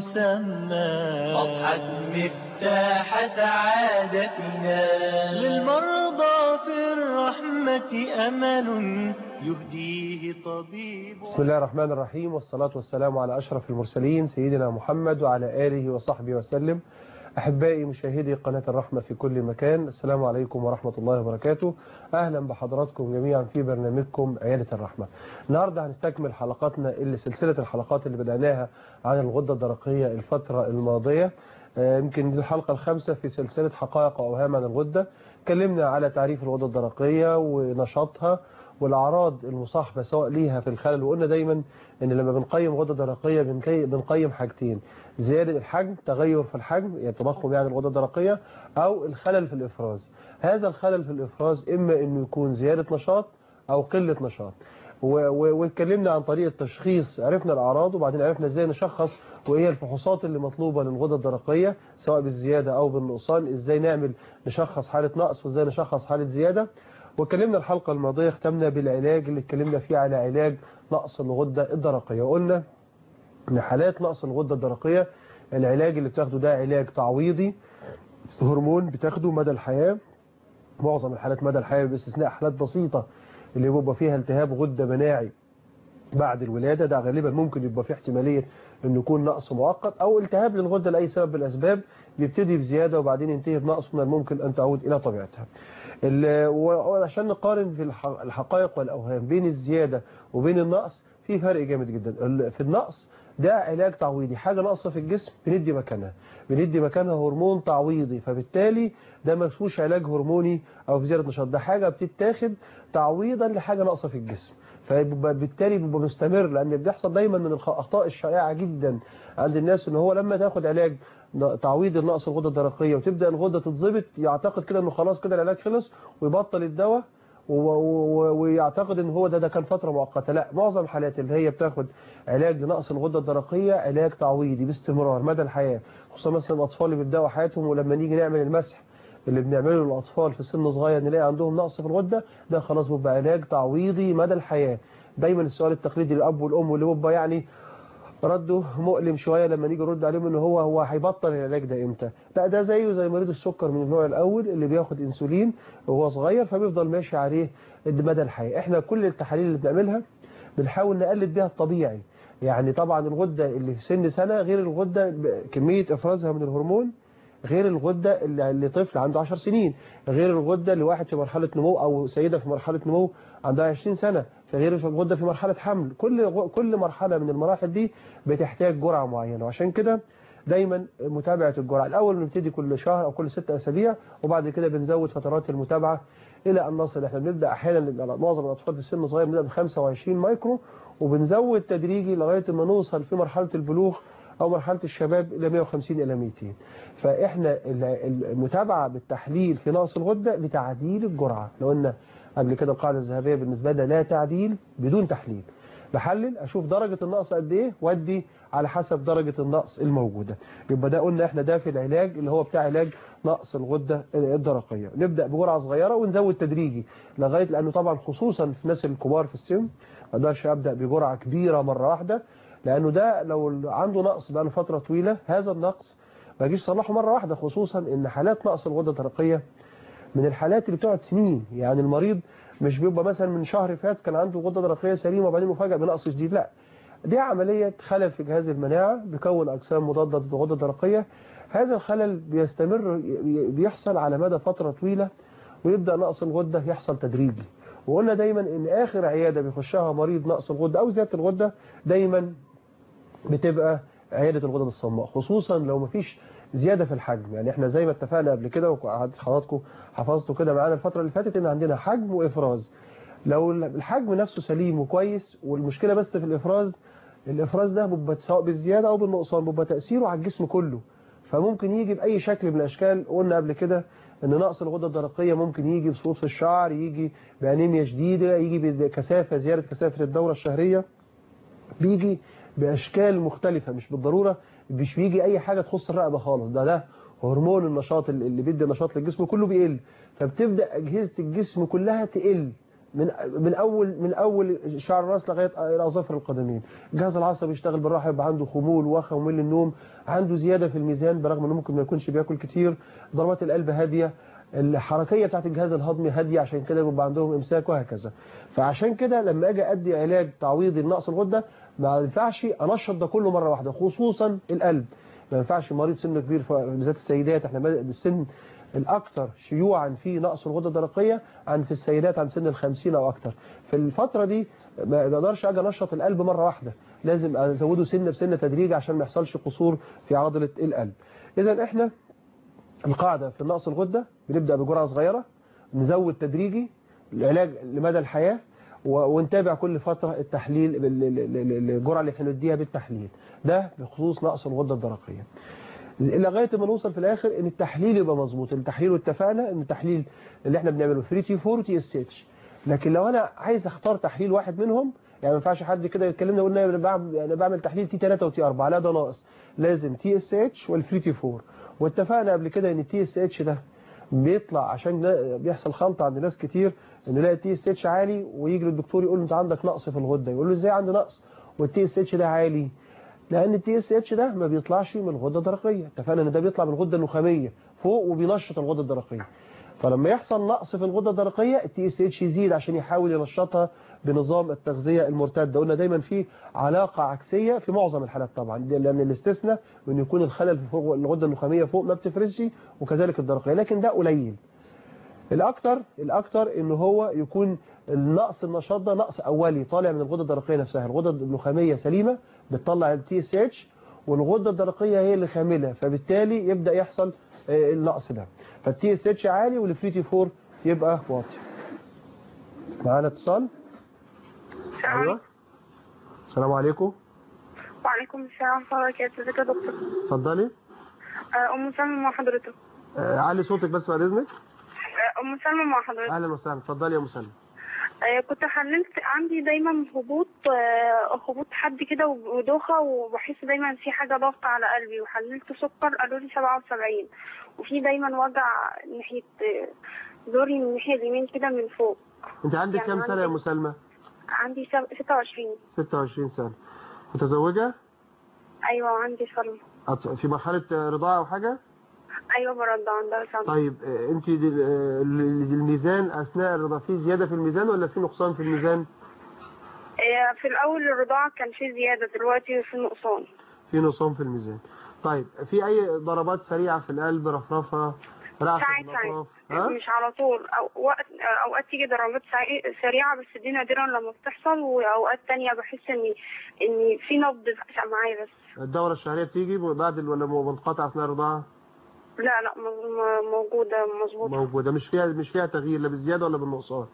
المسمى أضحت مفتاح سعادتنا للمرضى في الرحمة أمل يهديه طبيب بسم الله الرحمن الرحيم والصلاة والسلام على أشرف المرسلين سيدنا محمد وعلى آله وصحبه وسلم أحبائي مشاهدي قناة الرحمة في كل مكان السلام عليكم ورحمة الله وبركاته أهلا بحضراتكم جميعا في برنامجكم عيادة الرحمة النهاردة هنستكمل حلقاتنا اللي سلسلة الحلقات اللي بدأناها عن الغدة الدرقية الفترة الماضية يمكن دي الحلقة الخامسة في سلسلة حقائق وأوهام عن الغدة اتكلمنا على تعريف الغدة الدرقية ونشاطها والأعراض المصاحبة سواء ليها في الخلل وقلنا دايما ان لما بنقيم غدة درقية بنقيم حاجتين زيادة الحجم تغير في الحجم يعني تضخم يعني الغدة الدرقية او الخلل في الافراز هذا الخلل في الافراز اما انه يكون زيادة نشاط او قلة نشاط واتكلمنا عن طريقة تشخيص عرفنا الاعراض وبعدين عرفنا ازاي نشخص وايه الفحوصات اللي مطلوبة للغدة الدرقية سواء بالزيادة او بالنقصان ازاي نعمل نشخص حالة نقص وازاي نشخص حالة زيادة واتكلمنا الحلقة الماضية ختمنا بالعلاج اللي اتكلمنا فيه على علاج نقص الغدة الدرقية وقلنا ان حالات نقص الغدة الدرقية العلاج اللي بتاخده ده علاج تعويضي هرمون بتاخده مدى الحياة معظم الحالات مدى الحياة باستثناء حالات بسيطة اللي بيبقى فيها التهاب غدة مناعي بعد الولادة ده غالبا ممكن يبقى فيه احتمالية انه يكون نقص مؤقت او التهاب للغدة لأي سبب من الأسباب بيبتدي بزيادة وبعدين ينتهي بنقص من الممكن أن تعود إلى طبيعتها وعشان نقارن في الحقائق والأوهام بين الزيادة وبين النقص في فرق جامد جدا في النقص ده علاج تعويضي حاجة ناقصة في الجسم بندي مكانها بندي مكانها هرمون تعويضي فبالتالي ده ما فيهوش علاج هرموني او في زيادة نشاط ده حاجة بتتاخد تعويضا لحاجة ناقصة في الجسم فبالتالي بيبقى مستمر لان بيحصل دايما من الاخطاء الشائعة جدا عند الناس ان هو لما تاخد علاج تعويض النقص الغدة الدرقية وتبدأ الغدة تتظبط يعتقد كده انه خلاص كده العلاج خلص ويبطل الدواء ويعتقد ان هو ده ده كان فترة مؤقتة لا معظم الحالات اللي هي بتاخد علاج لنقص الغدة الدرقية علاج تعويضي باستمرار مدى الحياة خصوصا مثلا الاطفال اللي بيبداوا حياتهم ولما نيجي نعمل المسح اللي بنعمله للاطفال في سن صغير نلاقي عندهم نقص في الغدة ده خلاص بيبقى علاج تعويضي مدى الحياة دايما السؤال التقليدي للاب والام واللي بيبقى يعني رده مؤلم شوية لما نيجي نرد عليهم ان هو هو هيبطل العلاج ده امتى لا ده زيه زي مريض السكر من النوع الاول اللي بياخد انسولين وهو صغير فبيفضل ماشي عليه مدى الحياة احنا كل التحاليل اللي بنعملها بنحاول نقلد بيها الطبيعي يعني طبعا الغدة اللي في سن سنة غير الغدة كمية افرازها من الهرمون غير الغدة اللي طفل عنده 10 سنين غير الغدة اللي واحد في مرحلة نمو او سيدة في مرحلة نمو عندها 20 سنة غير الغدة في مرحلة حمل كل كل مرحلة من المراحل دي بتحتاج جرعة معينة وعشان كده دايما متابعة الجرعة الأول بنبتدي كل شهر أو كل ست أسابيع وبعد كده بنزود فترات المتابعة إلى أن نصل إحنا بنبدأ أحيانا معظم الأطفال في السن الصغير بنبدأ ب 25 مايكرو وبنزود تدريجي لغاية ما نوصل في مرحلة البلوغ أو مرحلة الشباب إلى 150 إلى 200 فإحنا المتابعة بالتحليل في نقص الغدة لتعديل الجرعة لو قلنا قبل كده القاعدة الذهبية بالنسبة لنا لا تعديل بدون تحليل بحلل اشوف درجة النقص قد ايه وادي على حسب درجة النقص الموجودة يبقى ده قلنا احنا ده في العلاج اللي هو بتاع علاج نقص الغدة الدرقية نبدأ بجرعة صغيرة ونزود تدريجي لغاية لانه طبعا خصوصا في الناس الكبار في السن ما اقدرش ابدأ بجرعة كبيرة مرة واحدة لانه ده لو عنده نقص بقى فترة طويلة هذا النقص ما يجيش يصلحه مرة واحدة خصوصا ان حالات نقص الغدة الدرقية من الحالات اللي بتقعد سنين يعني المريض مش بيبقى مثلا من شهر فات كان عنده غدة درقية سليمة وبعدين مفاجأة بنقص جديد لا دي عملية خلل في جهاز المناعة بيكون أجسام مضادة ضد الغدة الدرقية هذا الخلل بيستمر بيحصل على مدى فترة طويلة ويبدأ نقص الغدة يحصل تدريجي وقلنا دايما ان اخر عيادة بيخشها مريض نقص الغدة او زيادة الغدة دايما بتبقى عيادة الغدد الصماء خصوصا لو مفيش زيادة في الحجم يعني احنا زي ما اتفقنا قبل كده وحضراتكم حفظتوا كده معانا الفترة اللي فاتت ان عندنا حجم وافراز لو الحجم نفسه سليم وكويس والمشكلة بس في الافراز الافراز ده بيبقى سواء بالزيادة او بالنقصان بيبقى تأثيره على الجسم كله فممكن يجي بأي شكل من الاشكال قلنا قبل كده ان نقص الغدة الدرقية ممكن يجي بسقوط في الشعر يجي بأنيميا شديدة يجي بكثافة زيادة كثافة الدورة الشهرية بيجي بأشكال مختلفة مش بالضرورة مش بيجي أي حاجة تخص الرقبة خالص ده ده هرمون النشاط اللي بيدي نشاط للجسم كله بيقل فبتبدأ أجهزة الجسم كلها تقل من من اول من اول شعر الراس لغايه الى اظافر القدمين الجهاز العصبي يشتغل بالراحه يبقى عنده خمول وخم ومل النوم عنده زياده في الميزان برغم انه ممكن ما يكونش بياكل كتير ضربات القلب هاديه الحركيه بتاعت الجهاز الهضمي هاديه عشان كده بيبقى عندهم امساك وهكذا فعشان كده لما اجي ادي علاج تعويضي لنقص الغده ما ينفعش انشط ده كله مره واحده خصوصا القلب ما ينفعش مريض سنه كبير بالذات السيدات احنا السن الاكثر شيوعا في نقص الغده الدرقيه عن في السيدات عن سن ال50 او اكثر في الفتره دي ما اقدرش اجي انشط القلب مره واحده لازم ازوده سنه بسنه تدريج عشان ما يحصلش قصور في عضله القلب اذا احنا القاعده في نقص الغده بنبدا بجرعه صغيره نزود تدريجي العلاج لمدى الحياه ونتابع كل فترة التحليل الجرعة اللي هنديها بالتحليل ده بخصوص نقص الغدة الدرقية لغايه ما نوصل في الاخر ان التحليل يبقى مظبوط التحليل واتفقنا ان التحليل اللي احنا بنعمله 3 تي 4 وتي اس اتش لكن لو انا عايز اختار تحليل واحد منهم يعني ما ينفعش حد كده يتكلمنا يقول انا بعمل انا بعمل تحليل تي 3 وتي 4 لا ده ناقص لازم تي اس اتش وال3 تي 4 واتفقنا قبل كده ان التي اس اتش ده بيطلع عشان بيحصل خلط عند ناس كتير ان يلاقي التي اس اتش عالي ويجي للدكتور يقول له انت عندك نقص في الغده يقول له ازاي عندي نقص والتي اس اتش ده عالي لان التي اس اتش ده ما بيطلعش من الغده الدرقيه اتفقنا ان ده بيطلع من الغده النخاميه فوق وبينشط الغده الدرقيه فلما يحصل نقص في الغده الدرقيه التي اس اتش يزيد عشان يحاول ينشطها بنظام التغذيه المرتده قلنا دايما في علاقه عكسيه في معظم الحالات طبعا لان الاستثناء ان يكون الخلل في فوق الغده النخاميه فوق ما بتفرزش وكذلك الدرقيه لكن ده قليل الاكثر الاكثر ان هو يكون النقص النشاط ده نقص اولي طالع من الغده الدرقيه نفسها الغده النخاميه سليمه بتطلع التي اس اتش والغده الدرقيه هي اللي خامله فبالتالي يبدا يحصل النقص ده فالتي اس اتش عالي والفري تي 4 يبقى واطي معانا اتصال ايوه السلام عليكم وعليكم السلام ورحمه الله وبركاته ازيك يا دكتور اتفضلي ام سلمى مع حضرتك آه علي صوتك بس بعد اذنك ام سلمى مع حضرتك اهلا وسهلا اتفضلي يا ام سلمى كنت حللت عندي دايما هبوط هبوط حد كده ودوخه وبحس دايما في حاجه ضغط على قلبي وحللت سكر قالوا لي 77 وفي دايما وجع ناحيه زوري من الناحيه اليمين كده من فوق انت عندك يعني كام سنه يا عندي- ام سلمى عندي سب- 26 26 سنه متزوجه ايوه عندي صلمه أط- في مرحله رضاعه او حاجه ايوه برد عندها سنه طيب آه، انت دل- آه، الميزان اثناء الرضاعه في زياده في الميزان ولا في نقصان في الميزان آه، في الاول الرضاعه كان في زياده دلوقتي في نقصان في نقصان في الميزان طيب في اي ضربات سريعه في القلب رفرفه رعشه ساعات في الاطراف ساعات ها مش على طول أو وقت اوقات تيجي ضربات سعي- سريعه بس دي نادرا لما بتحصل واوقات تانية بحس ان ان في نبض معايا بس الدوره الشهريه بتيجي بعد ال- ولا منقطع اثناء الرضاعه لا لا م- م- موجوده مظبوطه موجوده مش فيها مش فيها تغيير لا بالزياده ولا بالنقصان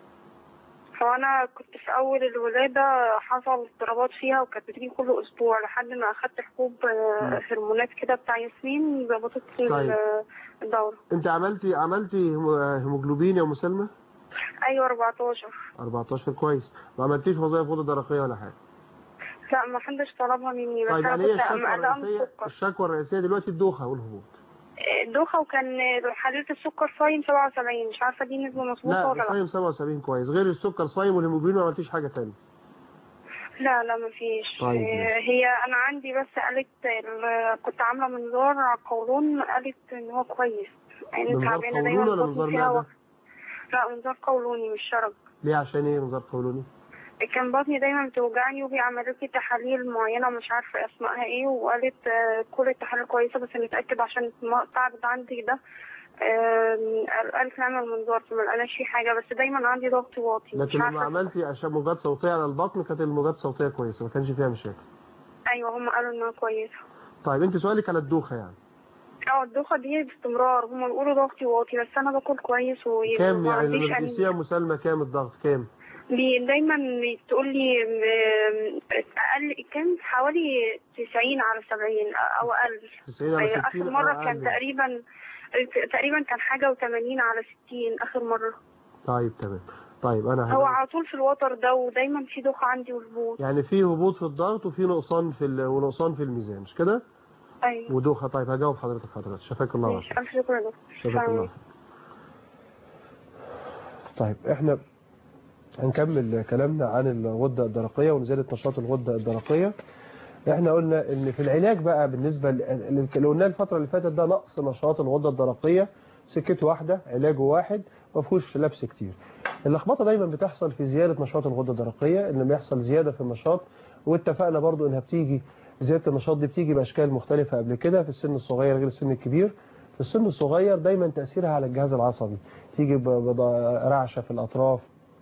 فانا كنت في اول الولاده حصل اضطرابات فيها وكانت بتيجي كل اسبوع لحد ما اخدت حبوب آه، هرمونات كده بتاع ياسمين ظبطت لي طيب. ال- الدوره انت عملتي عملتي هيمو- هيموجلوبين يا ام سلمى ايوه 14 14 كويس ما عملتيش وظائف غده درقيه ولا حاجه لا ما حدش طلبها مني بس طيب انا يعني هي كنت الشكوى مقلقه من الرئيسيه السكر الشكوى الرئيسيه دلوقتي الدوخه والهبوط دوخه وكان حللت السكر صايم 77 مش عارفه دي نسبه مظبوطه ولا لا لا صايم 77 كويس غير السكر صايم والهيموجلوبين ما عملتيش حاجه ثانيه لا لا ما فيش طيب، آه، هي انا عندي بس قالت ال- كنت عامله منظار على القولون قالت ان هو كويس يعني منظار تعبانه قولون دايما ولا بطني منظار فيها معدة؟ وجع. لا منظار قولوني مش شرج ليه عشان ايه نظام قولوني كان بطني دايما بتوجعني وبيعملوا لي تحاليل معينه مش عارفه اسمائها ايه وقالت آه، كل التحاليل كويسه بس نتاكد عشان التعب اللي عندي ده آم، قالت نعمل منظار فما لقناش فيه حاجه بس دايما عندي ضغط واطي مش لكن لما عارفه عملتي عشان موجات صوتيه على البطن كانت الموجات الصوتيه كويسه ما كانش فيها مشاكل ايوه هم قالوا انها كويسه طيب انت سؤالك على الدوخه يعني اه الدوخه دي باستمرار هم بيقولوا ضغطي واطي بس انا باكل كويس و- كام وما يعني عنديش لما أنيميا. بتقيسيها مسالمه كام الضغط كام بي- دايما تقول لي م- اقل كان حوالي 90 على 70 او اقل 90 على أيوة، 60 اخر مره أو كان أقل. تقريبا تقريبا كان حاجه و80 على 60 اخر مره طيب تمام طيب انا هو هجاوب. على طول في الوتر ده ودايما في دوخه عندي وهبوط يعني في هبوط في الضغط وفي نقصان في ال... ونقصان في الميزان مش كده ايوه ودوخه طيب هجاوب حضرتك حضرتك شفاك الله ماشي وعافاك الف شكر يا دكتور شفاك الله وعافاك. طيب احنا هنكمل كلامنا عن الغدة الدرقية ونزالة نشاط الغدة الدرقية احنا قلنا ان في العلاج بقى بالنسبة ل- اللي قلناه الفترة اللي فاتت ده نقص نشاط الغدة الدرقية سكته واحدة علاجه واحد ما فيهوش لبس كتير اللخبطة دايما بتحصل في زيادة نشاط الغدة الدرقية ان لما يحصل زيادة في النشاط واتفقنا برضو انها بتيجي زيادة النشاط دي بتيجي باشكال مختلفة قبل كده في السن الصغير غير السن الكبير في السن الصغير دايما تأثيرها على الجهاز العصبي تيجي ب- برعشة في الأطراف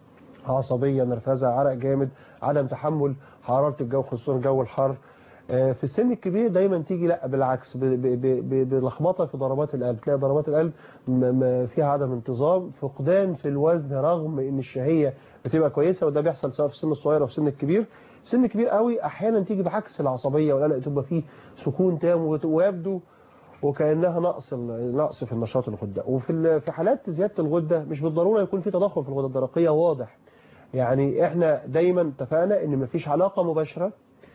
عصبية نرفزة عرق جامد عدم تحمل حرارة الجو خصوصا الجو الحر آه، في السن الكبير دايما تيجي لا بالعكس ب- ب- ب- ب- بلخبطه في ضربات القلب تلاقي ضربات القلب م- م- فيها عدم انتظام فقدان في الوزن رغم ان الشهيه بتبقى كويسه وده بيحصل سواء في السن الصغير او في السن الكبير السن الكبير قوي احيانا تيجي بعكس العصبيه والقلق تبقى فيه سكون تام وت- ويبدو وكانها نقص ال- نقص في النشاط الغده وفي ال- في حالات زياده الغده مش بالضروره يكون في تضخم في الغده الدرقيه واضح يعني احنا دايما اتفقنا ان مفيش علاقه مباشره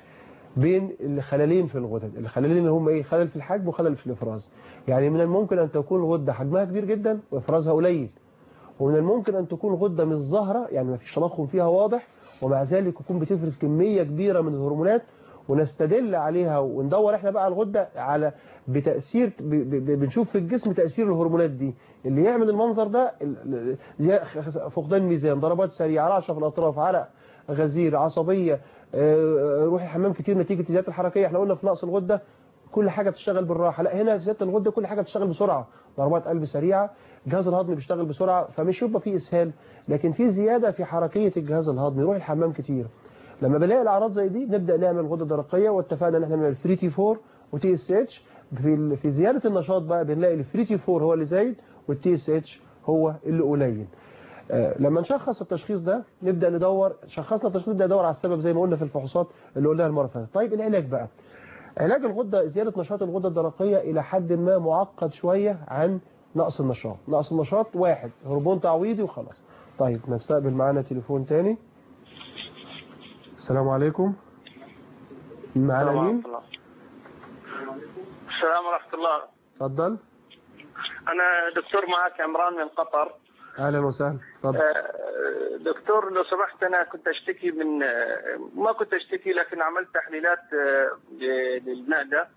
بين الخللين في الغدد الخللين اللي هم ايه خلل في الحجم وخلل في الافراز يعني من الممكن ان تكون الغده حجمها كبير جدا وافرازها قليل ومن الممكن ان تكون غده مش ظاهره يعني ما فيش تضخم فيها واضح ومع ذلك يكون بتفرز كميه كبيره من الهرمونات ونستدل عليها وندور احنا بقى على الغده على بتاثير ب- ب- ب- بنشوف في الجسم تاثير الهرمونات دي اللي يعمل المنظر ده ال- ال- زي- فقدان ميزان ضربات سريعه رعشه في الاطراف عرق غزير عصبيه آه، روح الحمام كتير نتيجه الزيادات الحركيه احنا قلنا في نقص الغده كل حاجه بتشتغل بالراحه لا هنا في زياده الغده كل حاجه بتشتغل بسرعه ضربات قلب سريعه الجهاز الهضمي بيشتغل بسرعه فمش يبقى فيه اسهال لكن في زياده في حركيه الجهاز الهضمي يروح الحمام كتير لما بنلاقي الاعراض زي دي نبدا نعمل غده درقيه واتفقنا ان احنا نعمل 3 تي 4 وتي اس اتش في ال- في زياده النشاط بقى بنلاقي ال 3 تي 4 هو اللي زايد والتي اس اتش هو اللي قليل آه، لما نشخص التشخيص ده نبدا ندور شخصنا التشخيص نبدا ندور على السبب زي ما قلنا في الفحوصات اللي قلناها المره اللي فاتت طيب العلاج بقى علاج الغده زياده نشاط الغده الدرقيه الى حد ما معقد شويه عن نقص النشاط نقص النشاط واحد هرمون تعويضي وخلاص طيب نستقبل معانا تليفون تاني السلام عليكم معانا السلام مين ورحمة الله. السلام ورحمة الله اتفضل أنا دكتور معك عمران من قطر اهلا وسهلا اتفضل آه، دكتور لو سمحت أنا كنت أشتكي من آه، ما كنت أشتكي لكن عملت تحليلات آه، ل- للمعدة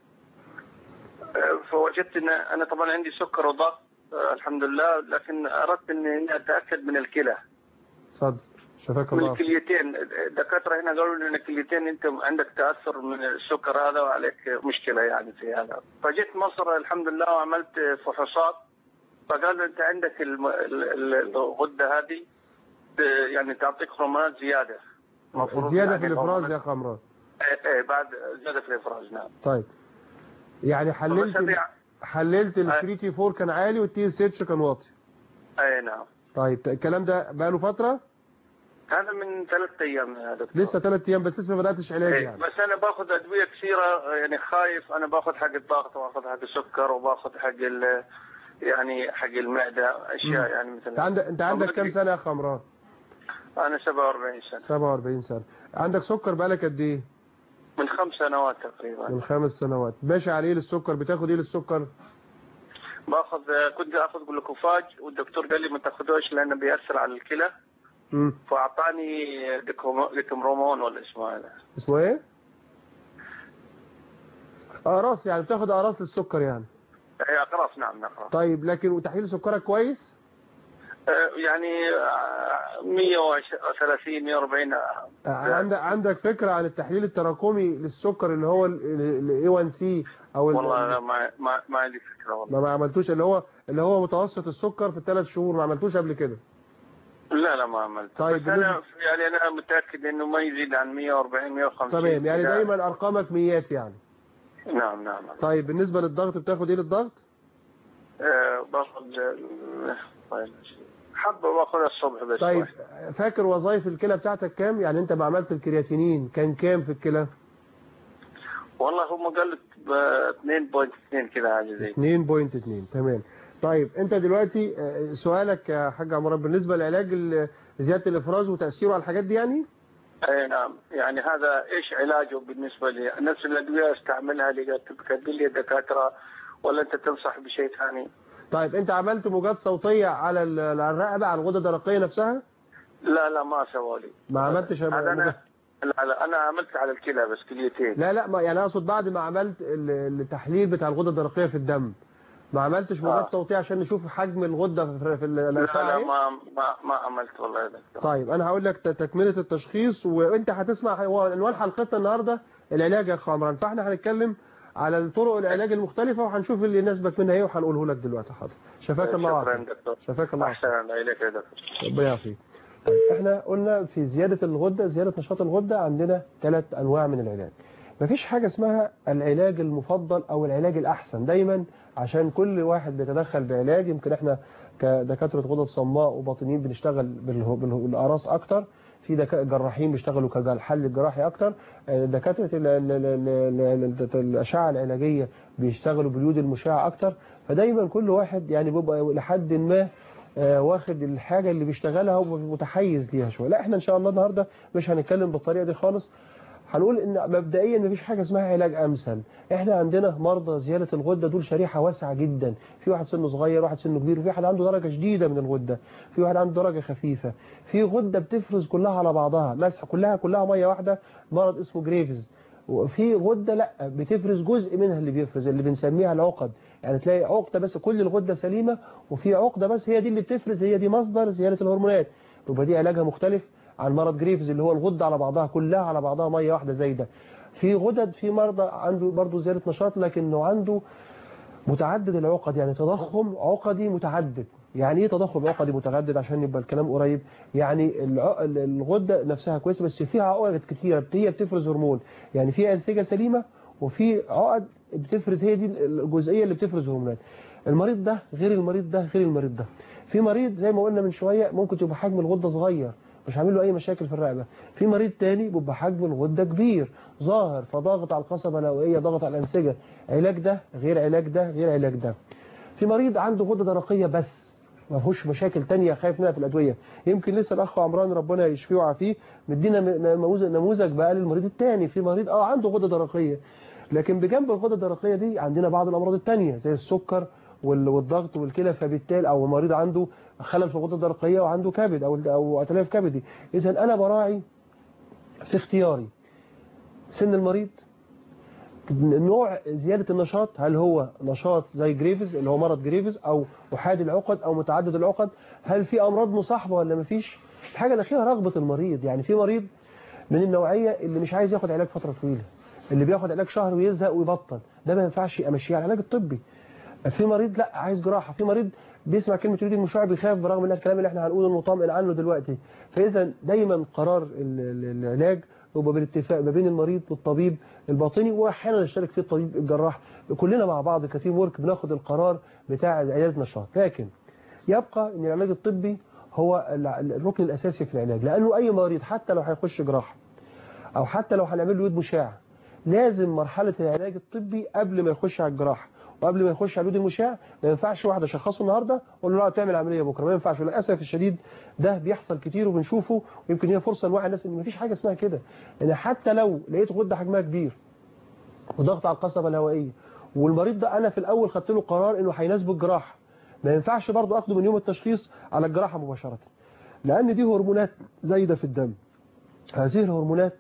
آه، فوجدت أن أنا طبعا عندي سكر وضغط آه، الحمد لله لكن أردت أني أتأكد من الكلى اتفضل شفاك من الله الكليتين الدكاترة هنا قالوا لي ان الكليتين انت عندك تأثر من السكر هذا وعليك مشكلة يعني في هذا فجيت مصر الحمد لله وعملت فحوصات فقالوا انت عندك الم- ال- ال- الغدة هذه ت- يعني تعطيك هرمونات زيادة مفروض زياده يعني في الافراز الهرمونات- يا اخ عمران ايه ايه بعد زيادة في الافراز نعم طيب يعني حللت بس هذه- حللت ال أي. 3 تي 4 كان عالي والتي اس اتش كان واطي اي نعم طيب الكلام ده بقى له فتره هذا من ثلاثة ايام يا دكتور لسه ثلاث ايام بس لسه ما بداتش علاج إيه، يعني بس انا باخذ ادويه كثيره يعني خايف انا باخذ حق الضغط وباخذ حق السكر وباخذ حق ال يعني حق المعده اشياء مم. يعني مثل انت عندك انت عندك كام سنه يا اخ عمران انا 47 سنه 47 سنه عندك سكر بقالك قد ايه من خمس سنوات تقريبا من خمس سنوات ماشي عليه للسكر بتاخد ايه للسكر باخذ كنت اخذ جلوكوفاج والدكتور قال لي ما تاخذوش لانه بياثر على الكلى امم فاعطاني ديكوم- ديكومرومون ولا اسمه هذا اسمه ايه اقراص يعني بتاخد اقراص للسكر يعني إيه، اقراص نعم اقراص طيب لكن وتحليل سكرك كويس آه، يعني آه، 130 140 آه، آه، عندك عندك فكره عن التحليل التراكمي للسكر اللي هو الاي 1 سي او ال- والله انا ما ما ما عندي فكره والله ما ما عملتوش اللي هو اللي هو متوسط السكر في الثلاث شهور ما عملتوش قبل كده لا لا ما عملت طيب، بس انا بالنسبة- يعني انا متاكد انه ما يزيد عن 140 150 تمام يعني كده. دايما ارقامك ميات يعني نعم نعم طيب بالنسبه للضغط بتاخد ايه للضغط آه باخذ آه، طيب. حبه باخذها الصبح بس طيب واحد. فاكر وظائف الكلى بتاعتك كام يعني انت ما عملت الكرياتينين كان كام في الكلى والله هم قالوا ب 2.2 كذا حاجه زي 2.2 تمام طيب انت دلوقتي آه، سؤالك يا حاج عمران بالنسبه لعلاج ال- زياده الافراز وتاثيره على الحاجات دي يعني اي نعم يعني هذا ايش علاجه بالنسبه لي نفس الادويه استعملها اللي كاتبين لي الدكاتره ولا انت تنصح بشيء ثاني؟ طيب انت عملت موجات صوتيه على ال- على الرقبه على الغده الدرقيه نفسها لا لا ما سووا لي ما عملتش هذا انا لا لا انا عملت على الكلى بس كليتين لا لا ما يعني اقصد بعد ما عملت ال- التحليل بتاع الغده الدرقيه في الدم ما عملتش موجات آه. صوتيه عشان نشوف حجم الغده في في لا الاشعه لا إيه؟ ما ما ما عملت والله يا دكتور طيب انا هقول لك ت- تكمله التشخيص وانت هتسمع هو عنوان حلقتنا النهارده العلاج يا اخ عمران فاحنا هنتكلم على الطرق العلاج المختلفه وهنشوف اللي يناسبك منها ايه وهنقوله لك دلوقتي حاضر شفاك الله شكرا وعافيك دكتور شفاك الله وعافيك احسن الله اليك يا دكتور ربنا يعافيك طيب احنا قلنا في زيادة الغدة زيادة نشاط الغدة عندنا ثلاث انواع من العلاج مفيش حاجة اسمها العلاج المفضل او العلاج الاحسن دايما عشان كل واحد بيتدخل بعلاج يمكن احنا كدكاترة غدد صماء وباطنيين بنشتغل باله- باله- بالاقراص اكتر في دكا- جراحين بيشتغلوا كحل الجراحي اكتر آه، دكاترة ال- ال- ال- ال- ال- الاشعة العلاجية بيشتغلوا باليود المشع اكتر فدايما كل واحد يعني بيبقى لحد ما آه، واخد الحاجة اللي بيشتغلها ومتحيز ليها شوية لا احنا ان شاء الله النهاردة مش هنتكلم بالطريقة دي خالص هنقول ان مبدئيا مفيش حاجة اسمها علاج امثل احنا عندنا مرضى زيادة الغدة دول شريحة واسعة جدا في واحد سنه صغير واحد سنه كبير وفي واحد عنده درجة شديدة من الغدة في واحد عنده درجة خفيفة في غدة بتفرز كلها على بعضها مسح كلها كلها مية واحدة مرض اسمه جريفز وفي غدة لا بتفرز جزء منها اللي بيفرز اللي بنسميها العقد يعني تلاقي عقدة بس كل الغدة سليمة وفي عقدة بس هي دي اللي بتفرز هي دي مصدر زيادة الهرمونات يبقى دي علاجها مختلف عن مرض جريفز اللي هو الغدة على بعضها كلها على بعضها مية واحدة زايدة في غدد في مرضى عنده برضه زيادة نشاط لكنه عنده متعدد العقد يعني تضخم عقدي متعدد يعني ايه تضخم عقدي متعدد عشان يبقى الكلام قريب يعني الع- الغده نفسها كويسه بس فيها عقد كتيره هي بتفرز هرمون يعني في انسجه سليمه وفي عقد بتفرز هي دي الجزئيه اللي بتفرز هرمونات المريض ده غير المريض ده غير المريض ده في مريض زي ما قلنا من شويه ممكن تبقى حجم الغده صغير مش عامل له اي مشاكل في الرقبه في مريض تاني بيبقى حجم الغده كبير ظاهر فضاغط على القصبه الهوائيه ضغط على الانسجه علاج ده غير علاج ده غير علاج ده في مريض عنده غده درقيه بس ما فيهوش مشاكل تانية خايف منها في الادويه يمكن لسه الاخ عمران ربنا يشفيه ويعافيه مدينا م- نموذج نموذج بقى للمريض التاني في مريض اه عنده غده درقيه لكن بجنب الغده الدرقيه دي عندنا بعض الامراض التانية زي السكر وال- والضغط والكلى فبالتالي او مريض عنده خلل في الغده الدرقيه وعنده كبد او او اتلاف كبدي اذا انا براعي في اختياري سن المريض نوع زيادة النشاط هل هو نشاط زي جريفز اللي هو مرض جريفز أو أحاد العقد أو متعدد العقد هل في أمراض مصاحبة ولا مفيش الحاجة الأخيرة رغبة المريض يعني في مريض من النوعية اللي مش عايز ياخد علاج فترة طويلة اللي بياخد علاج شهر ويزهق ويبطل ده ما ينفعش أمشيه على العلاج الطبي في مريض لا عايز جراحة في مريض بيسمع كلمة يريد المشاع بيخاف برغم ان الكلام اللي احنا هنقوله نطمئن عنه دلوقتي فإذا دايما قرار ال- ال- العلاج يبقى بالاتفاق ما بين المريض والطبيب الباطني واحيانا نشترك فيه الطبيب الجراح كلنا مع بعض كتيم ورك بناخد القرار بتاع عيادة نشاط لكن يبقى ان العلاج الطبي هو ال- الركن الاساسي في العلاج لانه اي مريض حتى لو هيخش جراحه او حتى لو هنعمل له يد مشاع لازم مرحلة العلاج الطبي قبل ما يخش على الجراحة وقبل ما يخش على اليود المشاع ما ينفعش واحد اشخصه النهارده اقول له لا تعمل عمليه بكره ما ينفعش وللاسف الشديد ده بيحصل كتير وبنشوفه ويمكن هي فرصه لوعي الناس ان مفيش حاجه اسمها كده ان حتى لو لقيت غده حجمها كبير وضغط على القصبه الهوائيه والمريض ده انا في الاول خدت له قرار انه هيناسبه الجراحه ما ينفعش برضه اخده من يوم التشخيص على الجراحه مباشره لان دي هرمونات زايده في الدم هذه الهرمونات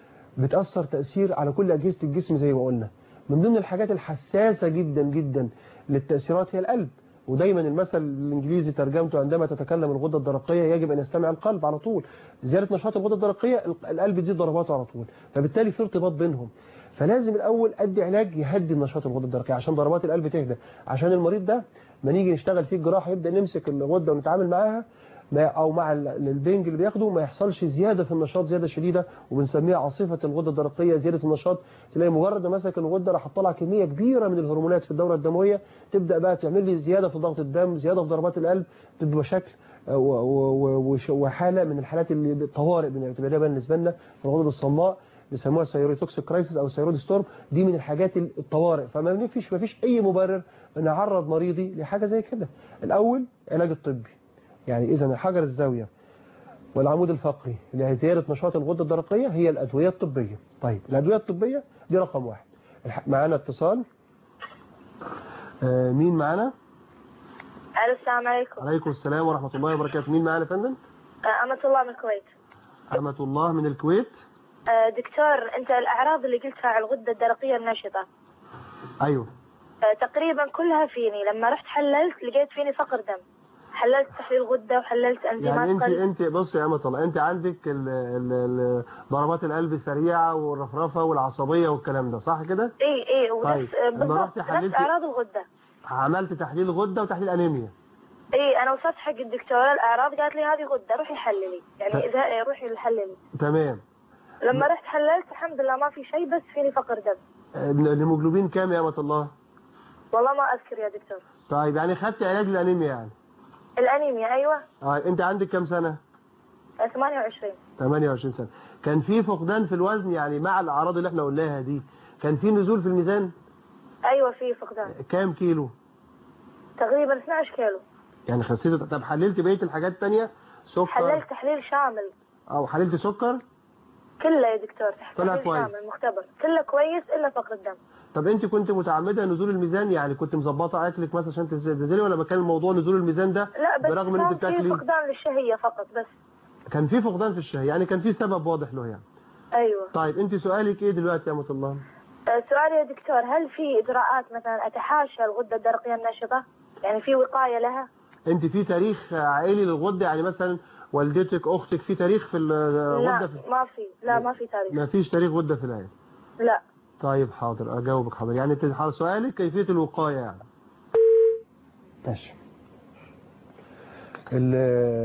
بتأثر تأثير على كل أجهزة الجسم زي ما قلنا من ضمن الحاجات الحساسة جدا جدا للتأثيرات هي القلب ودايما المثل الانجليزي ترجمته عندما تتكلم الغده الدرقيه يجب ان يستمع القلب على طول زياده نشاط الغده الدرقيه القلب تزيد ضرباته على طول فبالتالي في ارتباط بينهم فلازم الاول ادي علاج يهدي نشاط الغده الدرقيه عشان ضربات القلب تهدى عشان المريض ده ما نيجي نشتغل فيه الجراحه يبدا نمسك الغده ونتعامل معاها ما او مع ال- البنج اللي بياخده ما يحصلش زياده في النشاط زياده شديده وبنسميها عاصفه الغده الدرقيه زياده النشاط تلاقي مجرد ما مسك الغده راح طلع كميه كبيره من الهرمونات في الدوره الدمويه تبدا بقى تعمل لي زياده في ضغط الدم زياده في ضربات القلب تبقى شكل و- و- و- وش- وحاله من الحالات اللي طوارئ بنعتبرها بالنسبه لنا في الغدد الصماء بيسموها سيروتوكسيك كرايسيس او سيرود ستورم دي من الحاجات الطوارئ فما فيش ما فيش اي مبرر ان اعرض مريضي لحاجه زي كده الاول علاج الطبي يعني اذا الحجر الزاويه والعمود الفقري لزياده نشاط الغده الدرقيه هي الادويه الطبيه طيب الادويه الطبيه دي رقم واحد الح- معانا اتصال آه مين معانا الو السلام عليكم عليكم السلام ورحمه الله وبركاته مين معانا يا فندم آه، أمة الله من الكويت أمة الله من الكويت آه، دكتور أنت الأعراض اللي قلتها على الغدة الدرقية النشطة أيوه آه، تقريبا كلها فيني لما رحت حللت لقيت فيني فقر دم حللت تحليل غدة وحللت أنزيمات يعني انت قلب انت بص يا أمة الله انت عندك ال ال ال ضربات القلب السريعة والرفرفة والعصبية والكلام ده صح كده اي اي ونفس طيب، آه، لما بالضبط رحتي حللتي- نفس أعراض الغدة عملت تحليل غدة وتحليل أنيميا اي أنا وصلت حق الدكتورة الأعراض قالت لي هذه غدة روحي حللي يعني ف- إذا إيه، روحي حللي تمام لما رحت حللت الحمد لله ما في شيء بس فيني فقر دم الهيموجلوبين كام يا أمة الله والله ما أذكر يا دكتور طيب يعني خدت علاج للأنيميا يعني الأنيميا أيوة اه انت عندك كام سنة آه، 28 28 سنة كان في فقدان في الوزن يعني مع الأعراض اللي احنا قلناها دي كان في نزول في الميزان أيوة في فقدان كام كيلو تقريبا 12 كيلو يعني خسيته طب حللت بقية الحاجات التانية سكر حللت تحليل شامل او حللت سكر كله يا دكتور طلع تحليل كويس. شامل مختبر كله كويس إلا فقر الدم طب انت كنت متعمده نزول الميزان يعني كنت مظبطه اكلك مثلا عشان تنزلي ولا كان الموضوع نزول الميزان ده لا بس برغم ان انت كان في بتاكلي فقدان للشهية فقط بس كان في فقدان في الشهيه يعني كان في سبب واضح له يعني أيوة طيب انت سؤالك ايه دلوقتي يا امه الله آه، سؤالي يا دكتور هل في إجراءات مثلا أتحاشى الغدة الدرقية النشطة يعني في وقاية لها انت في تاريخ عائلي للغده يعني مثلا والدتك اختك في تاريخ في الغده لا في... ما في لا ما في تاريخ ما فيش تاريخ غده في العيله لا طيب حاضر اجاوبك حاضر يعني انت سؤالك كيفيه الوقايه يعني ماشي ال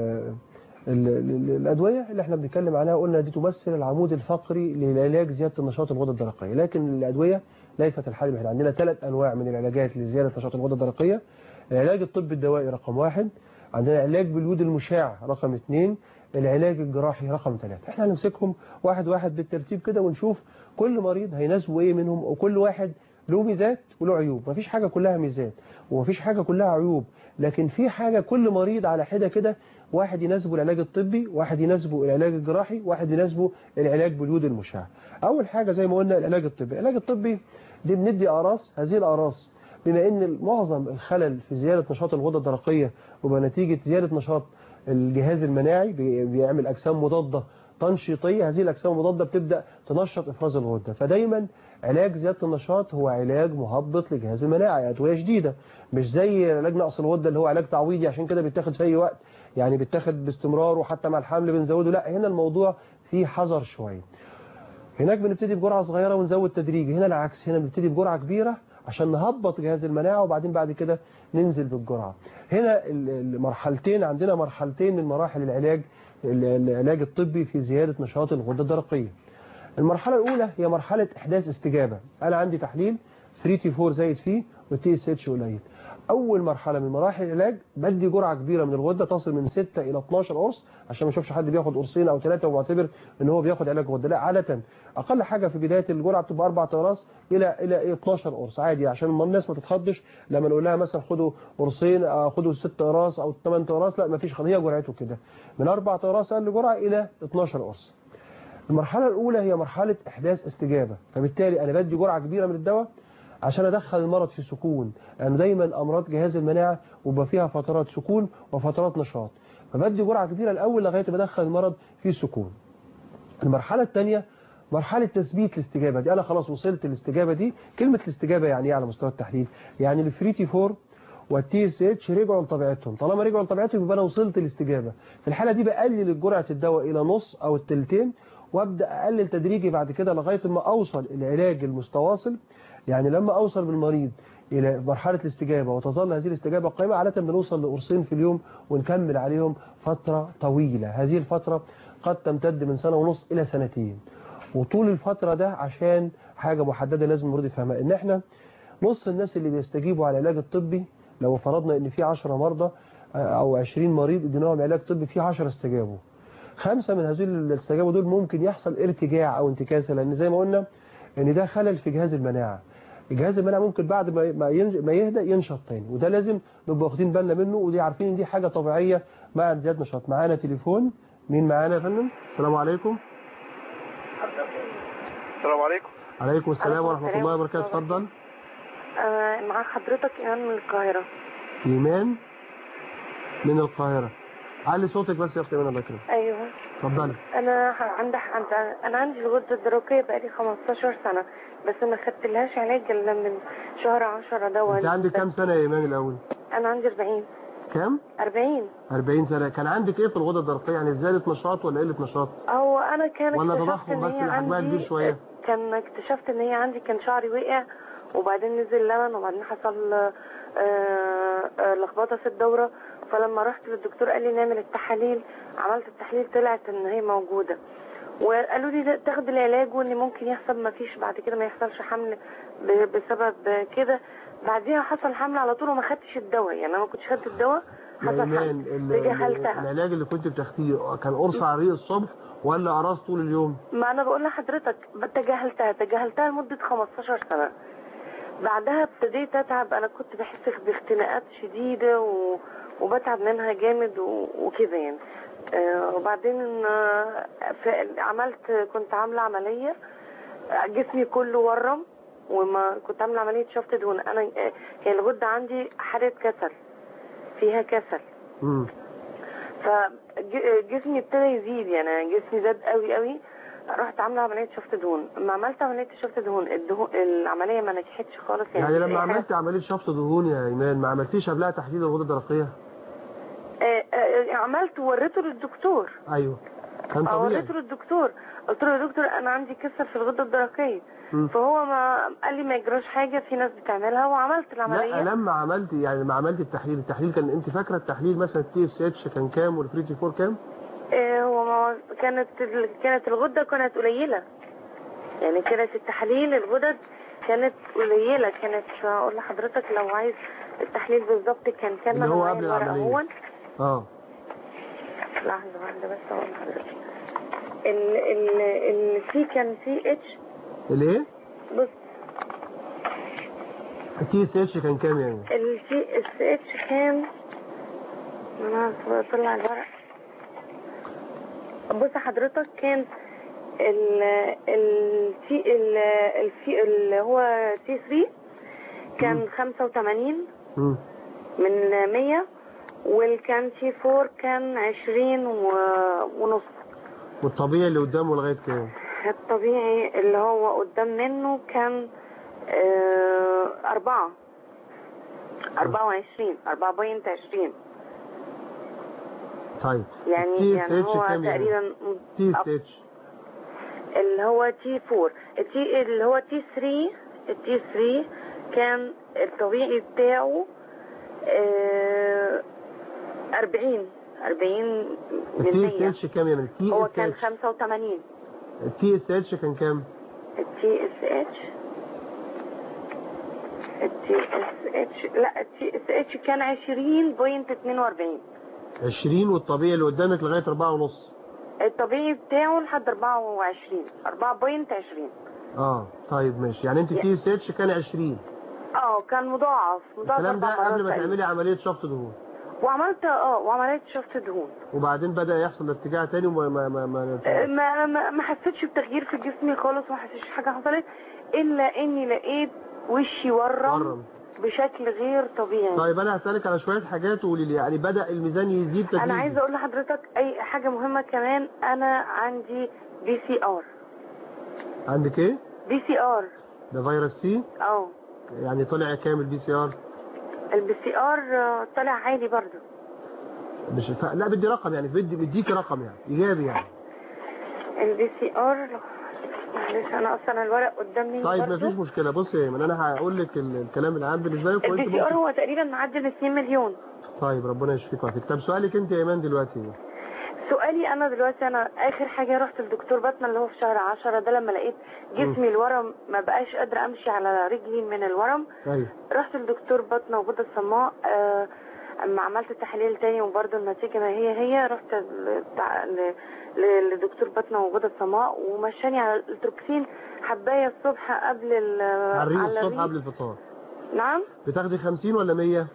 ال- ال- الأدوية اللي احنا بنتكلم عنها قلنا دي تمثل العمود الفقري للعلاج زيادة النشاط الغدة الدرقية لكن الأدوية ليست الحل الوحيد عندنا ثلاث أنواع من العلاجات لزيادة نشاط الغدة الدرقية العلاج الطبي الدوائي رقم واحد عندنا علاج باليود المشع رقم اثنين العلاج الجراحي رقم ثلاثة احنا هنمسكهم واحد واحد بالترتيب كده ونشوف كل مريض هيناسبه ايه منهم وكل واحد له ميزات وله عيوب مفيش حاجة كلها ميزات ومفيش حاجة كلها عيوب لكن في حاجة كل مريض على حدة كده واحد يناسبه العلاج الطبي واحد يناسبه العلاج الجراحي واحد يناسبه العلاج باليود المشع اول حاجة زي ما قلنا العلاج الطبي العلاج الطبي دي بندي اقراص هذه الاقراص بما ان معظم الخلل في زيادة نشاط الغدة الدرقية وبنتيجة زيادة نشاط الجهاز المناعي بي- بيعمل اجسام مضادة تنشيطية هذه الأجسام المضادة بتبدأ تنشط إفراز الغدة فدايما علاج زيادة النشاط هو علاج مهبط لجهاز المناعة أدوية شديدة مش زي علاج نقص الغدة اللي هو علاج تعويضي عشان كده بيتاخد في أي وقت يعني بيتاخد باستمرار وحتى مع الحمل بنزوده لا هنا الموضوع فيه حذر شوية هناك بنبتدي بجرعة صغيرة ونزود تدريجي هنا العكس هنا بنبتدي بجرعة كبيرة عشان نهبط جهاز المناعة وبعدين بعد كده ننزل بالجرعة هنا ال- المرحلتين عندنا مرحلتين من مراحل العلاج ال- العلاج الطبي في زيادة نشاط الغدة الدرقية المرحلة الأولى هي مرحلة إحداث استجابة أنا عندي تحليل 3 تي 4 زايد فيه والتي اس اتش قليل أول مرحلة من مراحل العلاج بدي جرعة كبيرة من الغدة تصل من 6 إلى 12 قرص عشان ما اشوفش حد بياخد قرصين أو ثلاثة ومعتبر إن هو بياخد علاج غدة لا عادة أقل حاجة في بداية الجرعة بتبقى أربع أقراص إلى إلى إيه 12 قرص عادي عشان ما الناس ما تتخضش لما نقول لها مثلا خدوا قرصين آه، خدوا ست أقراص أو 8 أقراص لا ما فيش خد هي جرعته كده من أربع أقراص أقل جرعة إلى 12 قرص المرحلة الأولى هي مرحلة إحداث استجابة فبالتالي أنا بدي جرعة كبيرة من الدواء عشان أدخل المرض في سكون لأن دايما أمراض جهاز المناعة وبقى فيها فترات سكون وفترات نشاط فبدي جرعة كبيرة الأول لغاية ما أدخل المرض في سكون المرحلة الثانية مرحلة تثبيت الاستجابة دي أنا خلاص وصلت الاستجابة دي كلمة الاستجابة يعني إيه على مستوى التحليل يعني الفريتي فور والتي اس اتش رجعوا لطبيعتهم طالما رجعوا لطبيعتهم يبقى انا وصلت الاستجابه في الحاله دي بقلل جرعه الدواء الى نص او التلتين وابدا اقلل تدريجي بعد كده لغايه ما اوصل العلاج المستواصل يعني لما اوصل بالمريض الى مرحله الاستجابه وتظل هذه الاستجابه قائمه عاده بنوصل لقرصين في اليوم ونكمل عليهم فتره طويله هذه الفتره قد تمتد من سنه ونص الى سنتين وطول الفتره ده عشان حاجه محدده لازم المريض يفهمها ان احنا نص الناس اللي بيستجيبوا على العلاج الطبي لو فرضنا ان في 10 مرضى آه، او 20 مريض اديناهم علاج طبي في 10 استجابوا خمسة من هذول اللي استجابوا دول ممكن يحصل ارتجاع او انتكاسة لان زي ما قلنا ان ده خلل في جهاز المناعة جهاز المناعة ممكن بعد ما ما ينج- ما يهدى ينشط تاني وده لازم نبقى واخدين بالنا منه ودي عارفين ان دي حاجة طبيعية مع زيادة نشاط معانا تليفون مين معانا يا فندم السلام عليكم السلام عليكم عليكم السلام عليكم ورحمة السلام الله ورحمة وبركاته الله اتفضل آه مع حضرتك إيمان من القاهرة إيمان من القاهرة علي صوتك بس يا اختي ايمان الله يكرمك ايوه اتفضلي انا عندي عند انا عندي الغده الدرقيه بقالي 15 سنه بس ما خدتلهاش علاج الا من شهر 10 دوت انت عندك كام سنه يا ايمان الاول انا عندي 40 كام 40 40 سنه كان عندك ايه في الغده الدرقيه يعني زياده نشاط ولا قله نشاط هو انا كان ولا اكتشفت تضخم ان بس هي اللي حجمها عندي كبير شوية؟ كان اكتشفت ان هي عندي كان شعري وقع وبعدين نزل لبن وبعدين حصل آه، آه، لخبطه في الدوره فلما رحت للدكتور قال لي نعمل التحاليل عملت التحليل طلعت ان هي موجوده وقالوا لي لا، تاخد العلاج وان ممكن يحصل ما فيش بعد كده ما يحصلش حمل ب- بسبب كده بعديها حصل حمل على طول وما خدتش الدواء يعني انا ما كنتش خدت الدواء يا حصل ايمان حمل ال- تجاهلتها العلاج اللي كنت بتاخديه كان قرص على الريق الصبح ولا قراص طول اليوم ما انا بقول لحضرتك تجاهلتها تجاهلتها لمدة 15 سنة بعدها ابتديت اتعب انا كنت بحس باختناقات شديدة و... وبتعب منها جامد و... وكده يعني آه وبعدين آه في... عملت كنت عاملة عملية آه، جسمي كله ورم وما كنت عاملة عملية شفط دهون انا آه، كان الغدة عندي حالة كسل فيها كسل امم فجسمي ابتدى يزيد يعني جسمي زاد قوي قوي رحت عامله عمليه شفط دهون لما عملت عمليه شفط دهون الدهون العمليه ما نجحتش خالص يعني, يعني لما أي حاجة- عملت عمليه شفط دهون يا ايمان ما عملتيش قبلها تحديد الغده الدرقيه آه، آه، عملت ووريته للدكتور ايوه كان آه، طبيعي وريته للدكتور قلت له يا دكتور انا عندي كسر في الغده الدرقيه مم. فهو ما قال لي ما يجراش حاجه في ناس بتعملها وعملت العمليه لا لما عملت يعني لما عملت التحليل التحليل كان انت فاكره التحليل مثلا التي اس اتش كان كام والفري تي 4 كام آه، هو ما كانت ال- كانت الغده كانت قليله يعني كانت التحاليل الغدد كانت قليله كانت اقول لحضرتك لو عايز التحليل بالظبط كان كان اللي هو معايا قبل الورق العملية. اهون اه لحظه واحده بس اقول لحضرتك ال ال ال في كان في اتش الايه بص التي اس اتش كان كام يعني السي اس اتش كان انا بطلع الورق بص حضرتك كان ال ال تي ال الفي اللي هو تي 3 كان 85 مم. من 100 والكان تي 4 كان 20 و- ونص والطبيعي اللي قدامه لغايه كام الطبيعي اللي هو قدام منه كان آه، أربعة أربعة وعشرين أربعة بوينت عشرين طيب يعني التي اس يعني اتش هو كام يعني تقريبا تي اس اتش اللي هو تي 4 التي اللي هو تي 3 التي 3 كان الطبيعي بتاعه آه، 40 40 من التي اس 100 اتش كام يعني التي هو اس كان اتش 85 التي اس اتش كان كام التي اس اتش التي اس اتش لا التي اس اتش كان 20.42 20 والطبيعي اللي قدامك لغايه 4 ونص الطبيعي بتاعه لحد 24 4.20 اه طيب ماشي يعني انت تي اس اتش كان 20 اه كان مضاعف مضاعف الكلام أربع ده قبل مرات ما تقريباً. تعملي عمليه شفط دهون وعملت اه وعملت شفط دهون وبعدين بدا يحصل ارتجاع تاني وما ما ما, ما آه، ما ما ما حسيتش بتغيير في جسمي خالص وما حسيتش حاجه حصلت الا اني لقيت وشي ورم ورم. بشكل غير طبيعي طيب انا هسالك على شويه حاجات وقولي لي يعني بدا الميزان يزيد تدريجي انا عايزه اقول لحضرتك اي حاجه مهمه كمان انا عندي بي سي ار عندك ايه بي سي ار ده فيروس سي اه يعني طلع كام البي سي ار البي سي ار طلع عالي برضو مش ف... لا بدي رقم يعني بدي بديك رقم يعني ايجابي يعني البي سي ار معلش انا اصلا الورق قدامي طيب برضو. مفيش مشكله بص يا ايمن انا هقول لك ال- الكلام العام بالنسبه لك وانت البي سي ار ممكن هو تقريبا معدي ال 2 مليون طيب ربنا يشفيك ويعافيك طب سؤالك انت يا ايمان دلوقتي ايه سؤالي انا دلوقتي انا اخر حاجه رحت للدكتور بطنه اللي هو في شهر 10 ده لما لقيت جسمي الورم ما بقاش قادره امشي على رجلي من الورم ايوه رحت للدكتور بطنه وغده الصماء آه، اما عملت تحليل تاني وبرضه النتيجه ما هي هي رحت ل- بتاع- ل- ل- لدكتور بطنه وغده الصماء ومشاني على التروكسين حبايه الصبح قبل ال على الريق على الصبح الريق. قبل الفطار نعم بتاخدي 50 ولا 100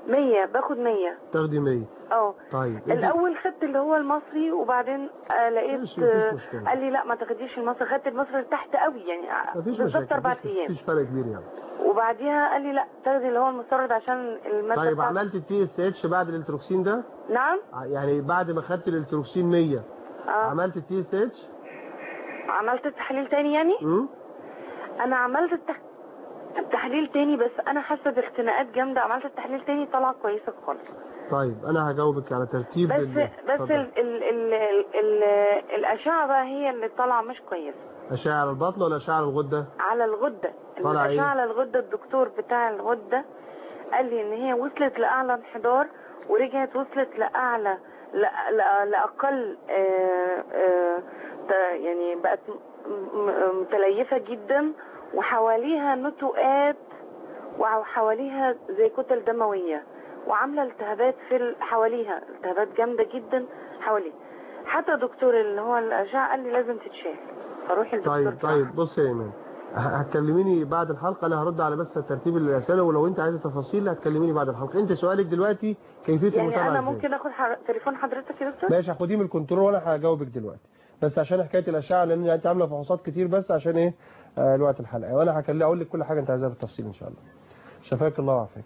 100 باخد 100 تاخدي 100 اه طيب انت- الاول خدت اللي هو المصري وبعدين آه لقيت ماشي، مفيش آه، مشكلة. قال لي لا ما تاخديش المصري خدت المصري تحت قوي يعني آه، مفيش بالظبط مشاكل اربع مفيش- ايام مفيش فرق كبير يعني وبعديها قال لي لا تاخدي اللي هو المستورد عشان الماده طيب بتاعته- عملت التي اس اتش بعد الالتروكسين ده نعم ع- يعني بعد ما خدت الالتروكسين 100 اه عملت التي اس اتش عملت التحليل تاني يعني انا عملت التح... التحليل تاني بس انا حاسه باختناقات جامده عملت التحليل تاني طلع كويسه خالص طيب انا هجاوبك على ترتيب بس ال- بس اتفضل. ال ال ال ال الاشعه بقى هي اللي طالعه مش كويسه اشعه على البطن ولا اشعه على الغده على الغده طالع إيه؟ الاشعه على الغده الدكتور بتاع الغده قال لي ان هي وصلت لاعلى انحدار ورجعت وصلت لاعلى لا- لا- لاقل آه، آه، ت- يعني بقت م- م- متليفه جدا وحواليها نتوءات وحواليها زي كتل دمويه وعامله التهابات في ال- حواليها التهابات جامده جدا حواليها حتى دكتور اللي هو الاشعه قال لي لازم تتشال فروحي للدكتور طيب بتاعها. طيب بص يا ايمان ه- هتكلميني بعد الحلقه انا هرد على بس ترتيب الاسئله ولو انت عايزه تفاصيل هتكلميني بعد الحلقه انت سؤالك دلوقتي كيفيه يعني المتابعه انا ازاي ممكن اخد حر... تليفون حضرتك يا دكتور ماشي هاخديه من الكنترول وانا هجاوبك دلوقتي بس عشان حكايه الاشعه لان انت عامله فحوصات كتير بس عشان ايه آه الوقت الحلقه وانا هكلم اقول لك كل حاجه انت عايزاها بالتفصيل ان شاء الله شفاك الله وعافاك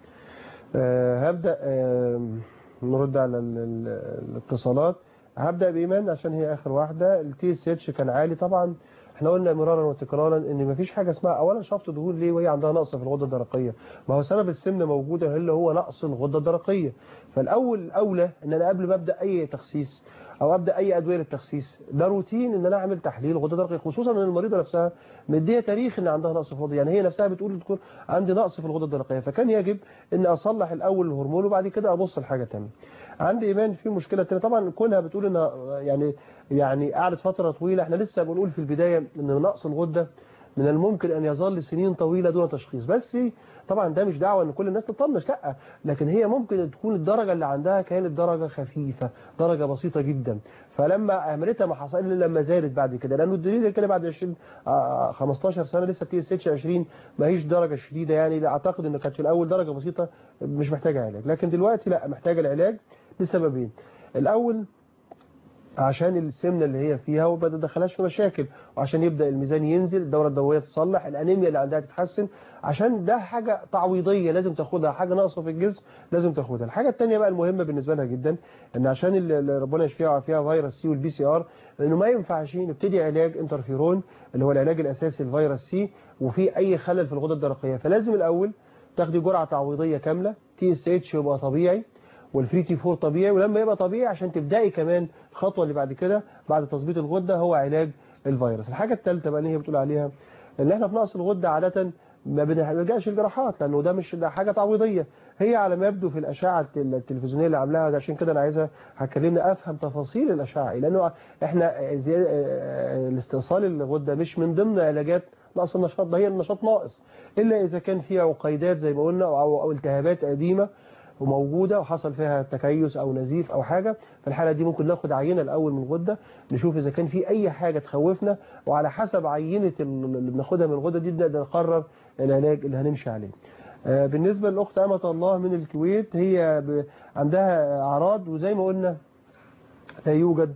آه هبدا آه نرد على ال- ال- الاتصالات هبدا بايمان عشان هي اخر واحده التي اس اتش كان عالي طبعا احنا قلنا مرارا وتكرارا ان مفيش حاجه اسمها اولا شفط دهون ليه وهي عندها نقص في الغده الدرقيه ما هو سبب السمنه موجوده اللي هو نقص الغده الدرقيه فالاول الاولى ان انا قبل ما ابدا اي تخسيس او ابدا اي ادويه للتخسيس ده روتين ان انا اعمل تحليل غده درقيه خصوصا ان المريضه نفسها مديه تاريخ ان عندها نقص في الغده يعني هي نفسها بتقول للدكتور عندي نقص في الغده الدرقيه فكان يجب ان اصلح الاول الهرمون وبعد كده ابص لحاجه ثانيه عندي ايمان في مشكله تانية طبعا كونها بتقول ان يعني يعني قعدت فتره طويله احنا لسه بنقول في البدايه ان نقص الغده من الممكن ان يظل سنين طويله دون تشخيص بس طبعا ده مش دعوه ان كل الناس تطنش لا لكن هي ممكن تكون الدرجه اللي عندها كانت درجه خفيفه درجه بسيطه جدا فلما عملتها ما حصل الا لما زادت بعد كده لانه الدليل كده بعد 20 آه، 15 سنه لسه تي اس اتش 20 ما هيش درجه شديده يعني لا اعتقد ان كانت في الاول درجه بسيطه مش محتاجه علاج لكن دلوقتي لا محتاجه العلاج لسببين الاول عشان السمنه اللي هي فيها وما تدخلهاش في مشاكل وعشان يبدا الميزان ينزل الدوره الدمويه تصلح الانيميا اللي عندها تتحسن عشان ده حاجه تعويضيه لازم تاخدها حاجه ناقصه في الجسم لازم تاخدها الحاجه الثانيه بقى المهمه بالنسبه لها جدا ان عشان اللي ربنا يشفيها ويعافيها فيروس سي والبي سي ار انه ما ينفعش نبتدي علاج انترفيرون اللي هو العلاج الاساسي لفيروس سي وفي اي خلل في الغده الدرقيه فلازم الاول تاخدي جرعه تعويضيه كامله تي اس اتش يبقى طبيعي والفري تي 4 طبيعي ولما يبقى طبيعي عشان تبداي كمان الخطوه اللي بعد كده بعد تظبيط الغده هو علاج الفيروس الحاجه الثالثه بقى اللي هي بتقول عليها ان احنا في نقص الغده عاده ما بنلجاش الجراحات لانه ده مش ده حاجه تعويضيه هي على ما يبدو في الاشعه التلفزيونيه اللي عاملاها عشان كده انا عايزه هكلمنا افهم تفاصيل الاشعه لانه احنا زي- الاستئصال الغده مش من ضمن علاجات نقص النشاط ده هي النشاط ناقص الا اذا كان فيها عقيدات زي ما قلنا او أو التهابات قديمه وموجودة وحصل فيها تكيس أو نزيف أو حاجة في الحالة دي ممكن ناخد عينة الأول من الغدة نشوف إذا كان في أي حاجة تخوفنا وعلى حسب عينة اللي بناخدها من الغدة دي نقدر نقرر العلاج اللي هنمشي عليه آه، بالنسبة للأخت أمة الله من الكويت هي ب- عندها أعراض وزي ما قلنا لا يوجد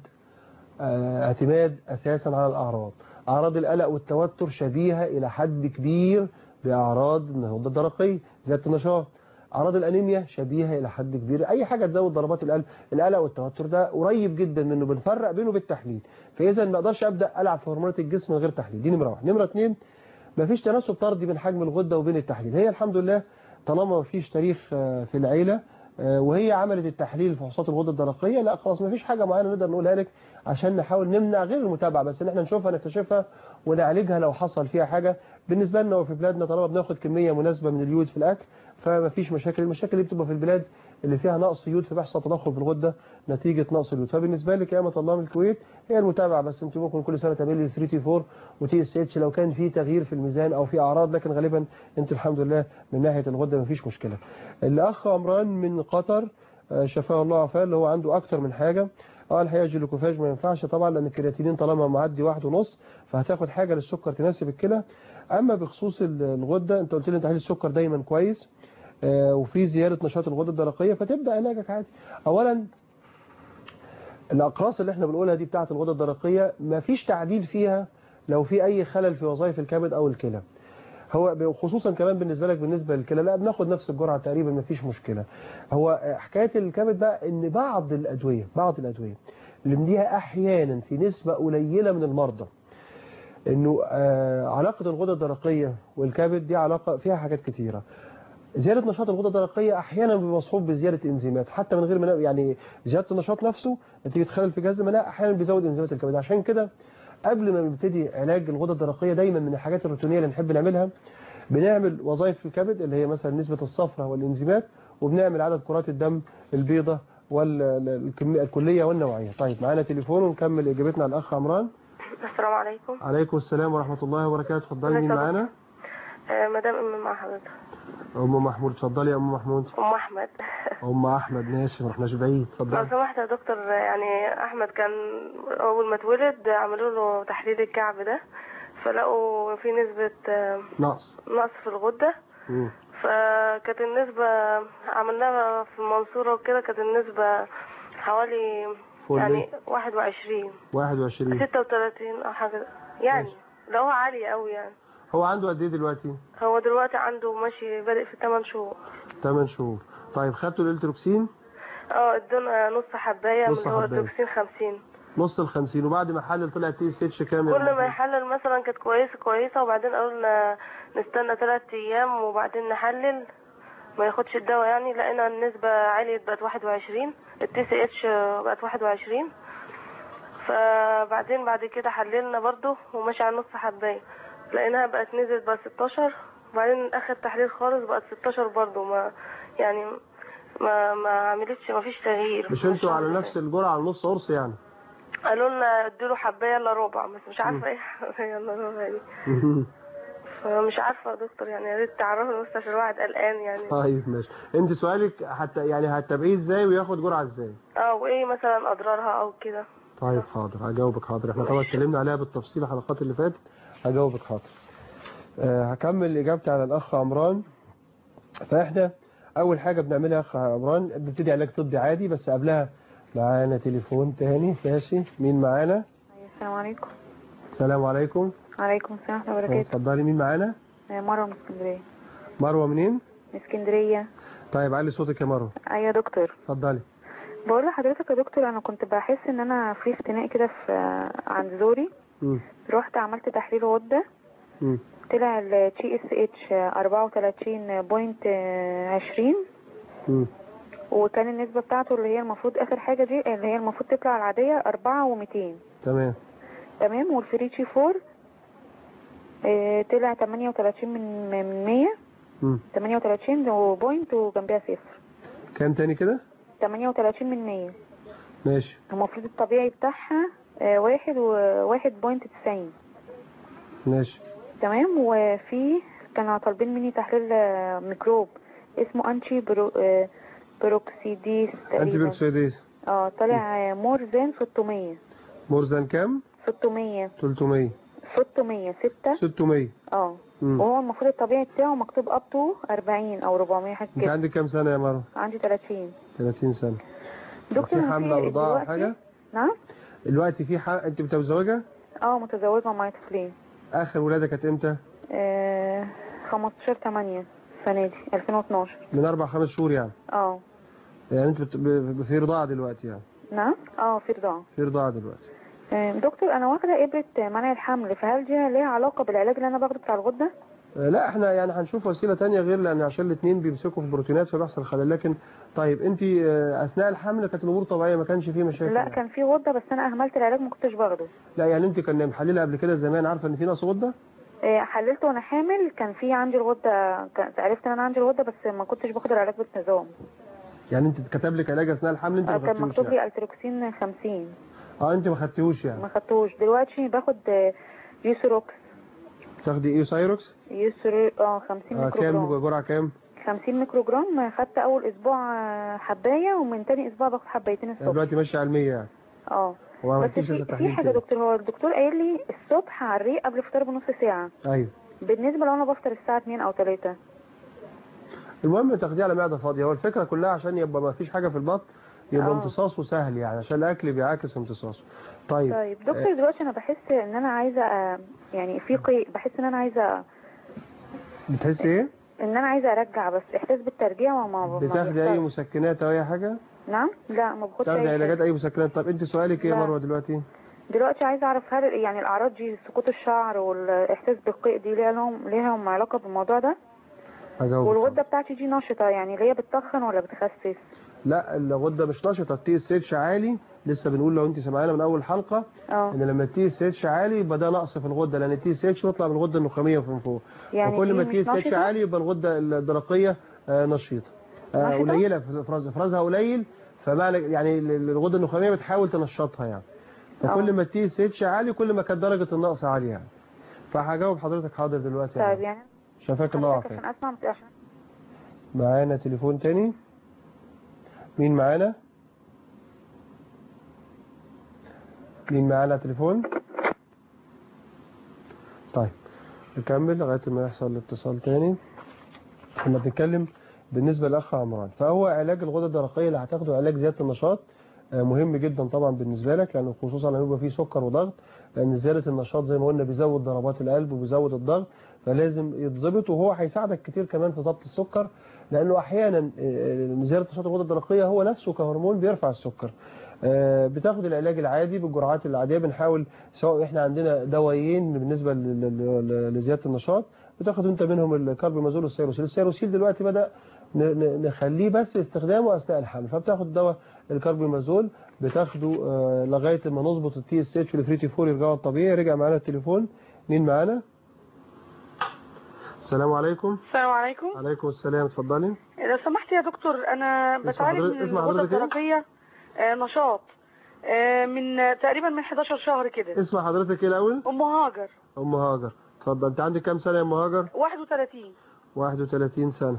آه، اعتماد أساسا على الأعراض أعراض القلق والتوتر شبيهة إلى حد كبير بأعراض الغدة الدرقية زيادة النشاط أعراض الأنيميا شبيهة إلى حد كبير أي حاجة تزود ضربات القلب القلق والتوتر ده قريب جدا منه بنفرق بينه بالتحليل فإذا ما أقدرش أبدأ ألعب في هرمونات الجسم من غير تحليل دي نمرة واحد نمرة اثنين مفيش تناسب طردي بين حجم الغدة وبين التحليل هي الحمد لله طالما مفيش تاريخ آه، في العيلة آه، وهي عملت التحليل في فحوصات الغدة الدرقية لا خلاص مفيش حاجة معينة نقدر نقولها لك عشان نحاول نمنع غير المتابعة بس ان احنا نشوفها نكتشفها ونعالجها لو حصل فيها حاجة بالنسبة لنا وفي بلادنا طالما بناخد كمية مناسبة من اليود في الأكل فمفيش مشاكل المشاكل اللي بتبقى في البلاد اللي فيها نقص يود فبيحصل تضخم في الغدة نتيجة نقص اليود فبالنسبة لك يا أمة الله من الكويت هي المتابعة بس انت ممكن كل سنة تعملي 3 تي 4 وتي اس اتش لو كان في تغيير في الميزان او في اعراض لكن غالبا انت الحمد لله من ناحية الغدة مفيش مشكلة الاخ عمران من قطر آه، شفاه الله وعافاه اللي هو عنده اكتر من حاجة اه الحقيقه الجلوكوفاج ما ينفعش طبعا لان الكرياتينين طالما معدي واحد ونص فهتاخد حاجه للسكر تناسب الكلى اما بخصوص ال- الغده انت قلت لي ان تحليل السكر دايما كويس آه، وفي زياده نشاط الغده الدرقيه فتبدا علاجك عادي اولا الاقراص اللي احنا بنقولها دي بتاعه الغده الدرقيه ما فيش تعديل فيها لو في اي خلل في وظائف الكبد او الكلى هو خصوصا كمان بالنسبه لك بالنسبه للكلى لا بناخد نفس الجرعه تقريبا ما فيش مشكله هو حكايه الكبد بقى ان بعض الادويه بعض الادويه اللي بنديها احيانا في نسبه قليله من المرضى انه آه علاقه الغده الدرقيه والكبد دي علاقه فيها حاجات كتيره زياده نشاط الغده الدرقيه احيانا بيبقى مصحوب بزياده انزيمات حتى من غير ما ن- يعني زياده النشاط نفسه نتيجه خلل في جهاز المناعه احيانا بيزود انزيمات الكبد عشان كده قبل ما نبتدي علاج الغده الدرقيه دايما من الحاجات الروتينيه اللي نحب نعملها بنعمل وظائف في الكبد اللي هي مثلا نسبه الصفرة والانزيمات وبنعمل عدد كرات الدم البيضاء والكميه الكليه والنوعيه طيب معانا تليفون ونكمل اجابتنا على الاخ عمران السلام عليكم عليكم السلام ورحمه الله وبركاته اتفضلي مين ازيك يا معانا آه، مدام ام مع حضرتك ام محمود اتفضلي يا ام محمود ام احمد ام احمد ماشي ما رحناش بعيد لو اتفضلي سمحت يا دكتور يعني احمد كان اول ما اتولد عملوا له تحليل الكعب ده فلقوا في نسبة آه، نقص نقص في الغدة مم. فكانت النسبة عملناها في المنصورة وكده كانت النسبة حوالي فول يعني واحد وعشرين 21 ستة وتلاتين أو حاجة يعني لو هو عالي أوي يعني هو عنده قد ايه دلوقتي هو دلوقتي عنده ماشي بادئ في 8 شهور 8 شهور طيب خدتوا الالتروكسين اه ادونا نص حباية نص من هو حباية. الدوكسين 50 نص ال 50 وبعد ما حلل طلع تي اس اتش كام يا كل أم ما محمود؟ يحلل مثلا كانت كويسة كويسة وبعدين قالوا لنا نستنى ثلاث أيام وبعدين نحلل ما ياخدش الدواء يعني لقينا النسبة عليت بقت 21 التي سي اتش بقت 21 فبعدين بعد كده حللنا برضو وماشي على نص حباية لقيناها بقت نزلت بقت 16 وبعدين اخر تحليل خالص بقت 16 برضو ما يعني ما ما عملتش ما فيش تغيير مش انتوا على نفس الجرعه على نص قرص يعني قالوا لنا اديله حبايه الا ربع بس مش عارفه ايه حبايه الا ربع دي فمش عارفه يا دكتور يعني يا ريت تعرفني بس عشان الواحد قلقان يعني طيب ماشي انت سؤالك حتى يعني هتتابعيه ازاي وياخد جرعه ازاي اه وايه مثلا اضرارها او كده طيب حاضر هجاوبك حاضر احنا طبعا اتكلمنا عليها بالتفصيل الحلقات اللي فاتت هجاوبك حاضر أه هكمل اجابتي على الاخ عمران فاحنا اول حاجه بنعملها يا اخ عمران بنبتدي علاج طبي عادي بس قبلها معانا تليفون تاني ماشي مين معانا السلام عليكم السلام عليكم وعليكم السلام ورحمة الله وبركاته اتفضلي مين معانا آه، مروة من اسكندرية مروه منين من اسكندرية طيب علي صوتك يا مروه أيوة يا دكتور اتفضلي بقول لحضرتك يا دكتور أنا كنت بحس إن أنا في اختناق كده في آه، عند زوري مم. رحت عملت تحليل غدة مم. طلع ال تي اس اتش 34.20 مم. وكان النسبة بتاعته اللي هي المفروض آخر حاجة دي اللي هي المفروض تطلع العادية أربعة وميتين تمام تمام والفري تي فور آه، طلع 38 من من 100 مم. 38 وبوينت وجنبها صفر كام تاني كده 38 من 100 ماشي المفروض الطبيعي بتاعها آه، واحد وواحد بوينت تسعين ماشي تمام وفي كانوا طالبين مني تحليل آه، ميكروب اسمه انتي برو آه، بروكسيديس انتي تقريبا بيروكسيديز اه طالع مور ذان 600 مورزان كام 600 300 600 6 600 اه مم. وهو المفروض الطبيعي بتاعه مكتوب اب تو 40 او 400 حاجه انت كده عندك كام سنة يا مروه عندي 30 30 سنة دكتور في أنا حملة او رضاعة او دلوقتي- حاجة نعم دلوقتي في حق انت متزوجة اه متزوجه ومعايا طفلين اخر ولادة كانت امتى آه 15 8 السنه دي 2012 من اربع خمس شهور يعني اه يعني انت بت... ب... في رضاعة دلوقتي يعني نعم اه في رضاعه في رضاعة دلوقتي آه، دكتور انا واخده ابره منع الحمل فهل دي ليها علاقه بالعلاج اللي انا باخده بتاع الغده آه، لا احنا يعني هنشوف وسيلة تانية غير لان عشان الاثنين بيمسكوا في بروتينات فبيحصل خلل لكن طيب انت آه، اثناء الحمل كانت الامور طبيعية ما كانش فيه مشاكل لا يعني. كان في غده بس انا اهملت العلاج ما كنتش باخده لا يعني انت كان محللة قبل كده زمان عارفة ان في نقص غدة آه، حللت وانا حامل كان في عندي الغده كان- عرفت ان انا عندي الغده بس ما كنتش باخد العلاج بانتظام يعني انت اتكتب لك علاج اثناء الحمل انت آه، ما كان خدتوش مكتوب يعني. لي التروكسين 50 اه انت ما خدتوش يعني ما خدتوش دلوقتي باخد آه، يوسروكس تاخدي ايه سايروكس يوسرو اه 50 اه كام ميكروجرام جرعة كام 50 ميكروجرام خدت اول اسبوع آه، حبايه ومن تاني اسبوع باخد حبايتين يعني الصبح دلوقتي ماشية على المية يعني اه وما بس عملتيش في لسه في تحليل حاجه كده. دكتور هو الدكتور قايل لي الصبح على الريق قبل الفطار بنص ساعه ايوه بالنسبه لو انا بفطر الساعه 2 او 3 المهم تاخديه على معده فاضيه هو الفكره كلها عشان يبقى ما فيش حاجه في البطن يبقى آه. امتصاصه سهل يعني عشان الاكل بيعاكس امتصاصه طيب طيب دكتور دلوقتي انا بحس ان انا عايزه آه، يعني في قيء بحس ان انا عايزه بتحسي ايه ان انا عايزه ارجع بس احساس بالترجيع وما ما بتاخدي اي بيحصلش. مسكنات او اي حاجه نعم لا ما باخدش بتاخدي اي علاجات حاجه اي مسكنات طب انت سؤالك ايه يا لا. مروه دلوقتي دلوقتي عايزه اعرف هل يعني الاعراض دي سقوط الشعر والاحساس بالقيء دي ليها لهم ليهم علاقه بالموضوع ده هجاوبك والغده بتاعتي دي نشطه يعني اللي هي بتتخن ولا بتخسس لا الغده مش نشطه التي اس اتش عالي لسه بنقول لو انت سامعانا من اول حلقه اه ان لما التي اس اتش عالي يبقى ده نقص في الغده لان التي اس اتش بيطلع من الغده النخاميه من فوق يعني وكل دي ما مش التي اس اتش نشطة؟ عالي يبقى الغده الدرقيه آه، نشيطه آه، نشطة؟ قليله في افراز افرازها قليل فمعنى يعني ال- ال- الغده النخاميه بتحاول تنشطها يعني فكل اه. ما التي اس اتش عالي كل ما كانت درجه النقص عاليه يعني فهجاوب حضرتك حاضر دلوقتي طيب يعني. يعني شفاك الله حضرتك وعافاك عشان اسمع عشان معانا تليفون تاني مين معانا مين معانا تليفون طيب نكمل لغاية ما يحصل الاتصال تاني كنا بنتكلم بالنسبة لأخ عمران فهو علاج الغدة الدرقية اللي هتاخده علاج زيادة النشاط آه، مهم جدا طبعا بالنسبة لك لأنه خصوصا لما يبقى فيه سكر وضغط لأن زيادة النشاط زي ما قلنا بيزود ضربات القلب وبيزود الضغط فلازم يتظبط وهو هيساعدك كتير كمان في ضبط السكر لأنه أحيانا آه، زيادة نشاط الغدة الدرقية هو نفسه كهرمون بيرفع السكر آه، بتاخد العلاج العادي بالجرعات العادية بنحاول سواء احنا عندنا دوايين بالنسبة ل- ل- ل- لزيادة النشاط بتاخد انت منهم الكاربيمازول والسيروسيل السيروسيل دلوقتي بدأ ن- ن- نخليه بس استخدامه أثناء الحمل فبتاخد دواء الكاربيمازول بتاخده آه، لغاية ما نظبط التي اس اتش والفري تي 4 يرجعوا الطبيعي رجع معانا التليفون مين معانا السلام عليكم السلام عليكم عليكم السلام اتفضلي لو سمحت يا دكتور انا اسم بتعالج حضرتك- من اسم الغده حضرتك ايه؟ الدرقيه آه، نشاط آه، من آه، تقريبا من 11 شهر كده اسم حضرتك ايه الاول ام هاجر ام هاجر اتفضل انت عندك كام سنه يا ام هاجر 31 31 سنه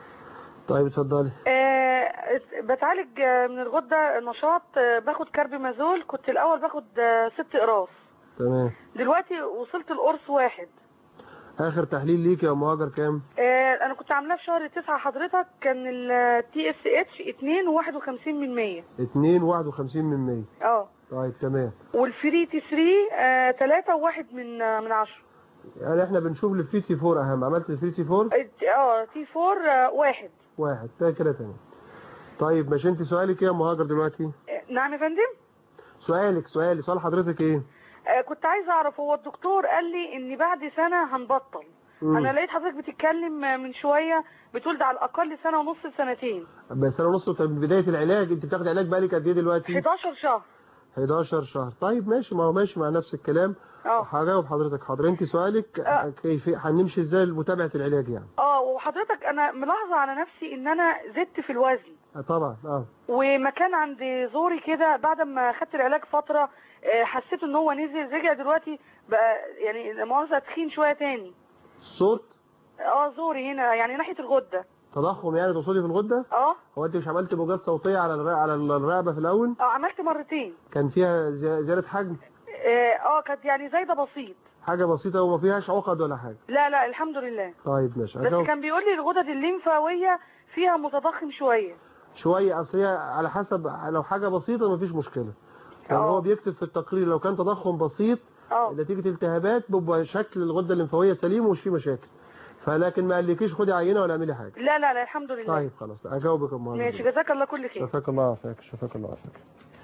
طيب اتفضلي آه، بتعالج آه، من الغده النشاط آه، باخد كاربيمازول كنت الاول باخد آه، ست قراص تمام دلوقتي وصلت القرص واحد اخر تحليل ليك يا ام هاجر كام آه، انا كنت عاملاه في شهر 9 حضرتك كان التي اس اتش 2 و51 من 100 2 51 من 100 اه طيب تمام والفري تي 3 3 و1 من آه، من 10 يعني احنا بنشوف الفري تي 4 اهم عملت الفري تي 4 اه تي 4 واحد واحد ده كده تمام طيب ماشي انت سؤالك ايه يا ام هاجر دلوقتي آه، نعم يا فندم سؤالك سؤالي سؤال حضرتك ايه آه، كنت عايزه اعرف هو الدكتور قال لي ان بعد سنه هنبطل مم. انا لقيت حضرتك بتتكلم آه، من شويه بتقول ده على الاقل سنه ونص لسنتين بس انا نص طب من بدايه العلاج انت بتاخد علاج بقالك قد ايه دلوقتي 11 شهر 11 شهر طيب ماشي ما هو ماشي مع نفس الكلام اه هجاوب حضرتك حاضر انت سؤالك آه. كيف هنمشي ازاي لمتابعه العلاج يعني اه وحضرتك انا ملاحظه على نفسي ان انا زدت في الوزن آه طبعا اه ومكان عند زوري كده بعد ما خدت العلاج فتره آه، حسيت ان هو نزل رجع دلوقتي بقى يعني لا مؤاخذه تخين شويه تاني الصوت اه زوري هنا يعني ناحيه الغده تضخم يعني توصلي في الغده اه هو انت مش عملت موجات صوتيه على الرق... على الرقبه في الاول اه عملت مرتين كان فيها زي- زياده حجم اه آه، كانت يعني زايده بسيط حاجه بسيطه وما فيهاش عقد ولا حاجه لا لا الحمد لله طيب ماشي بس هجاوب كان بيقول لي الغدد الليمفاويه فيها متضخم شويه شويه اصل هي على حسب لو حاجه بسيطه مفيش مشكله يعني اه. هو بيكتب في التقرير لو كان تضخم بسيط اه نتيجه التهابات بيبقى شكل الغده الليمفاويه سليم ومش فيه مشاكل فلكن ما قالكيش خدي عينه ولا اعملي حاجه لا لا لا الحمد لله طيب خلاص اجاوبك يا ام هاجر. ماشي جزاك الله كل خير شفاك الله وعافاك شفاك الله وعافاك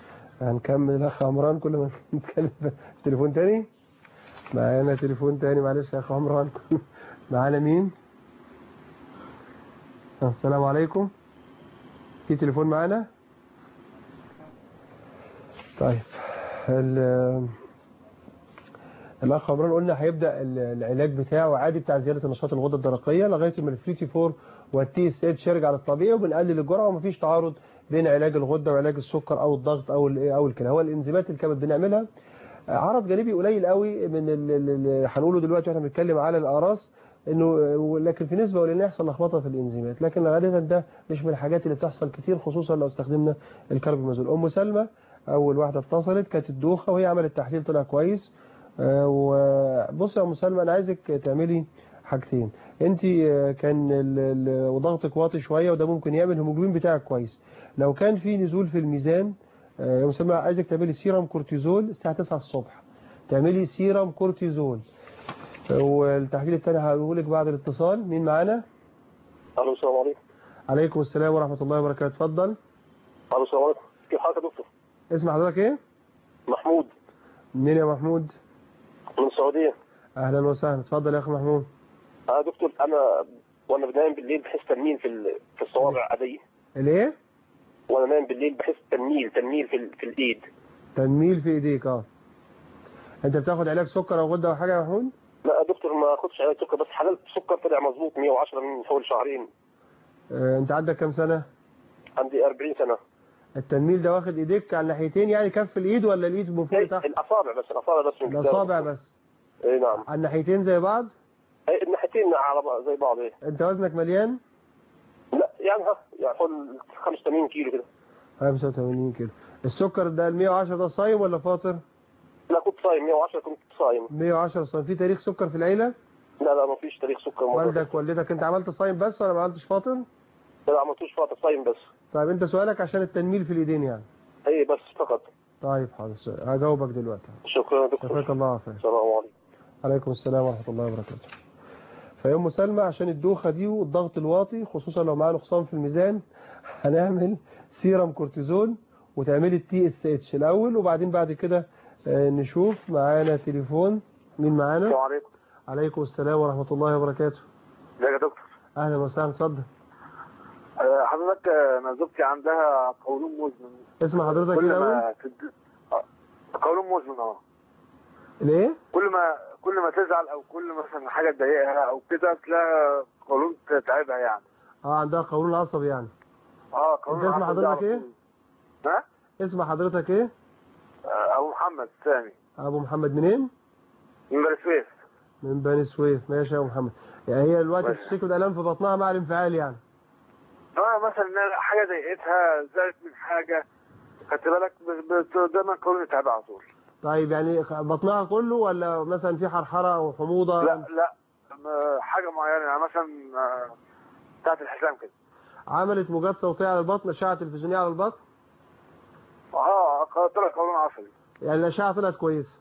هنكمل اخ عمران كل ما نتكلم في تليفون تاني معانا تليفون تاني معلش يا اخ عمران معانا مين السلام عليكم في تليفون معانا طيب ال- الاخ عمران قلنا هيبدا ال- العلاج بتاعه عادي بتاع زياده النشاط الغده الدرقيه لغايه ما الفري تي 4 والتي اس اتش يرجع للطبيعي وبنقلل الجرعه ومفيش تعارض بين علاج الغده وعلاج السكر او الضغط او ال- او الكلى هو الانزيمات اللي كانت بنعملها آه، عرض جانبي قليل قوي من ال- ال- اللي هنقوله دلوقتي واحنا بنتكلم على الاقراص انه آه، لكن في نسبه ولان يحصل لخبطه في الانزيمات لكن غالبا ده مش من الحاجات اللي بتحصل كتير خصوصا لو استخدمنا الكاربامازول ام سلمى اول واحده اتصلت كانت الدوخه وهي عملت تحليل طلع كويس آه، وبص يا ام سلمى انا عايزك تعملي حاجتين انت آه، كان ال- ال- وضغطك واطي شويه وده ممكن يعمل الهيموجلوبين بتاعك كويس لو كان في نزول في الميزان آه، يا مسمى عايزك تعملي سيرم كورتيزول الساعه 9 الصبح تعملي سيرم كورتيزول آه، والتحليل الثاني هقوله لك بعد الاتصال مين معانا الو السلام عليكم عليكم السلام ورحمه الله وبركاته اتفضل الو السلام عليكم كيف حالك يا دكتور اسم حضرتك ايه محمود منين يا محمود من السعوديه اهلا وسهلا اتفضل يا اخي محمود اه دكتور انا وانا بنام بالليل بحس تنميل في ال- في الصوابع عاديه الايه وانا نايم بالليل بحس تنميل تنميل في ال- في الايد تنميل في ايديك اه انت بتاخد علاج سكر او غده او حاجه يا محمود لا يا دكتور ما اخدش علاج سكر بس حللت سكر طلع مظبوط 110 من حوالي شهرين آه، انت عندك كام سنه عندي 40 سنه التنميل ده واخد ايديك على الناحيتين يعني كف الايد ولا الايد من فوق لتحت الاصابع بس الاصابع بس من قدام. الاصابع بس اي نعم على الناحيتين زي بعض اي الناحيتين على بعض زي بعض ايه انت وزنك مليان لا يعني ها يعني حول 85 كيلو كده 85 كيلو السكر ده ال 110 ده صايم ولا فاطر لا كنت صايم 110 كنت صايم 110 صايم في تاريخ سكر في العيله لا لا ما فيش تاريخ سكر موجود. والدك والدتك انت عملت صايم بس ولا ما عملتش فاطر لا ما عملتوش فاطر صايم بس طيب انت سؤالك عشان التنميل في الايدين يعني اي بس فقط طيب حاضر هجاوبك دلوقتي شكرا يا دكتور شفاك الله عافية السلام عليكم عليكم السلام ورحمة الله وبركاته فيا ام سلمى عشان الدوخة دي والضغط الواطي خصوصا لو معاه نقصان في الميزان هنعمل سيرم كورتيزون وتعملي التي اس اتش الاول وبعدين بعد كده آه، نشوف معانا تليفون مين معانا السلام عليكم عليكم السلام ورحمة الله وبركاته ازيك يا دكتور اهلا وسهلا اتفضل آه، حضرتك آه، انا زوجتي عندها قولون مزمن اسم حضرتك كل ايه الاول ما تد... آه، قولون مزمن اه الايه كل ما كل ما تزعل او كل مثلا حاجه تضايقها او كده تلاقي قولون تتعبها يعني اه عندها قولون عصبي يعني اه قولون انت اسم عصبي حضرتك على ايه طول. ها اسم حضرتك ايه آه، ابو محمد سامي ابو محمد منين من بني سويف من بني سويف ماشي يا ابو محمد يعني هي دلوقتي ماشي. بتشتكي بالام في بطنها مع الانفعال يعني اه مثلا إنها حاجه ضايقتها زعلت من حاجه خدت بالك ب- ب- دايما قولون يتعبها على طول طيب يعني بطنها كله ولا مثلا في حرحره او حموضه لا لا م- حاجه معينه يعني مثلا آه، بتاعت الحزام كده عملت موجات صوتيه على البطن اشعه تلفزيونيه على البطن اه طلع قولون عصبي يعني الاشعه طلعت كويسه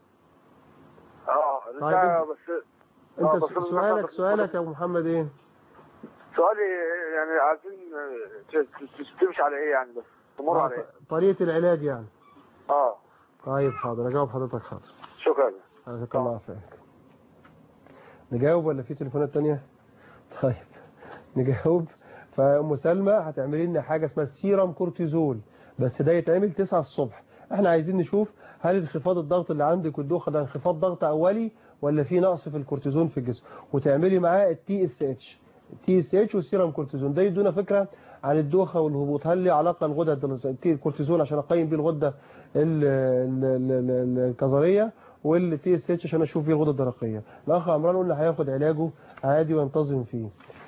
اه طيب ده انت- بس انت آه، بس س- سؤالك سؤالك يا ابو محمد ايه سؤالي يعني عايزين آه، ت- ت- تمشي على ايه يعني بس تمر على ايه طريقه العلاج يعني اه طيب حاضر اجاوب حضرتك حاضر شكرا جزاك الله خير نجاوب ولا في تليفونات تانية طيب نجاوب فأم سلمى هتعملي لنا حاجة اسمها سيرم كورتيزول بس ده يتعمل 9 الصبح احنا عايزين نشوف هل انخفاض الضغط اللي عندك والدوخة ده انخفاض ضغط أولي ولا في نقص في الكورتيزون في الجسم وتعملي معاه التي اس اتش تي اس اتش والسيرم كورتيزون ده يدونا فكرة عن الدوخة والهبوط هل ليه علاقة الغدد الكورتيزون عشان اقيم بيه الغدة ال- ال- ال- ال- الكظرية والتي اس اتش عشان اشوف بيه الغدة الدرقية الاخ عمران قلنا هياخد علاجه عادي وينتظم فيه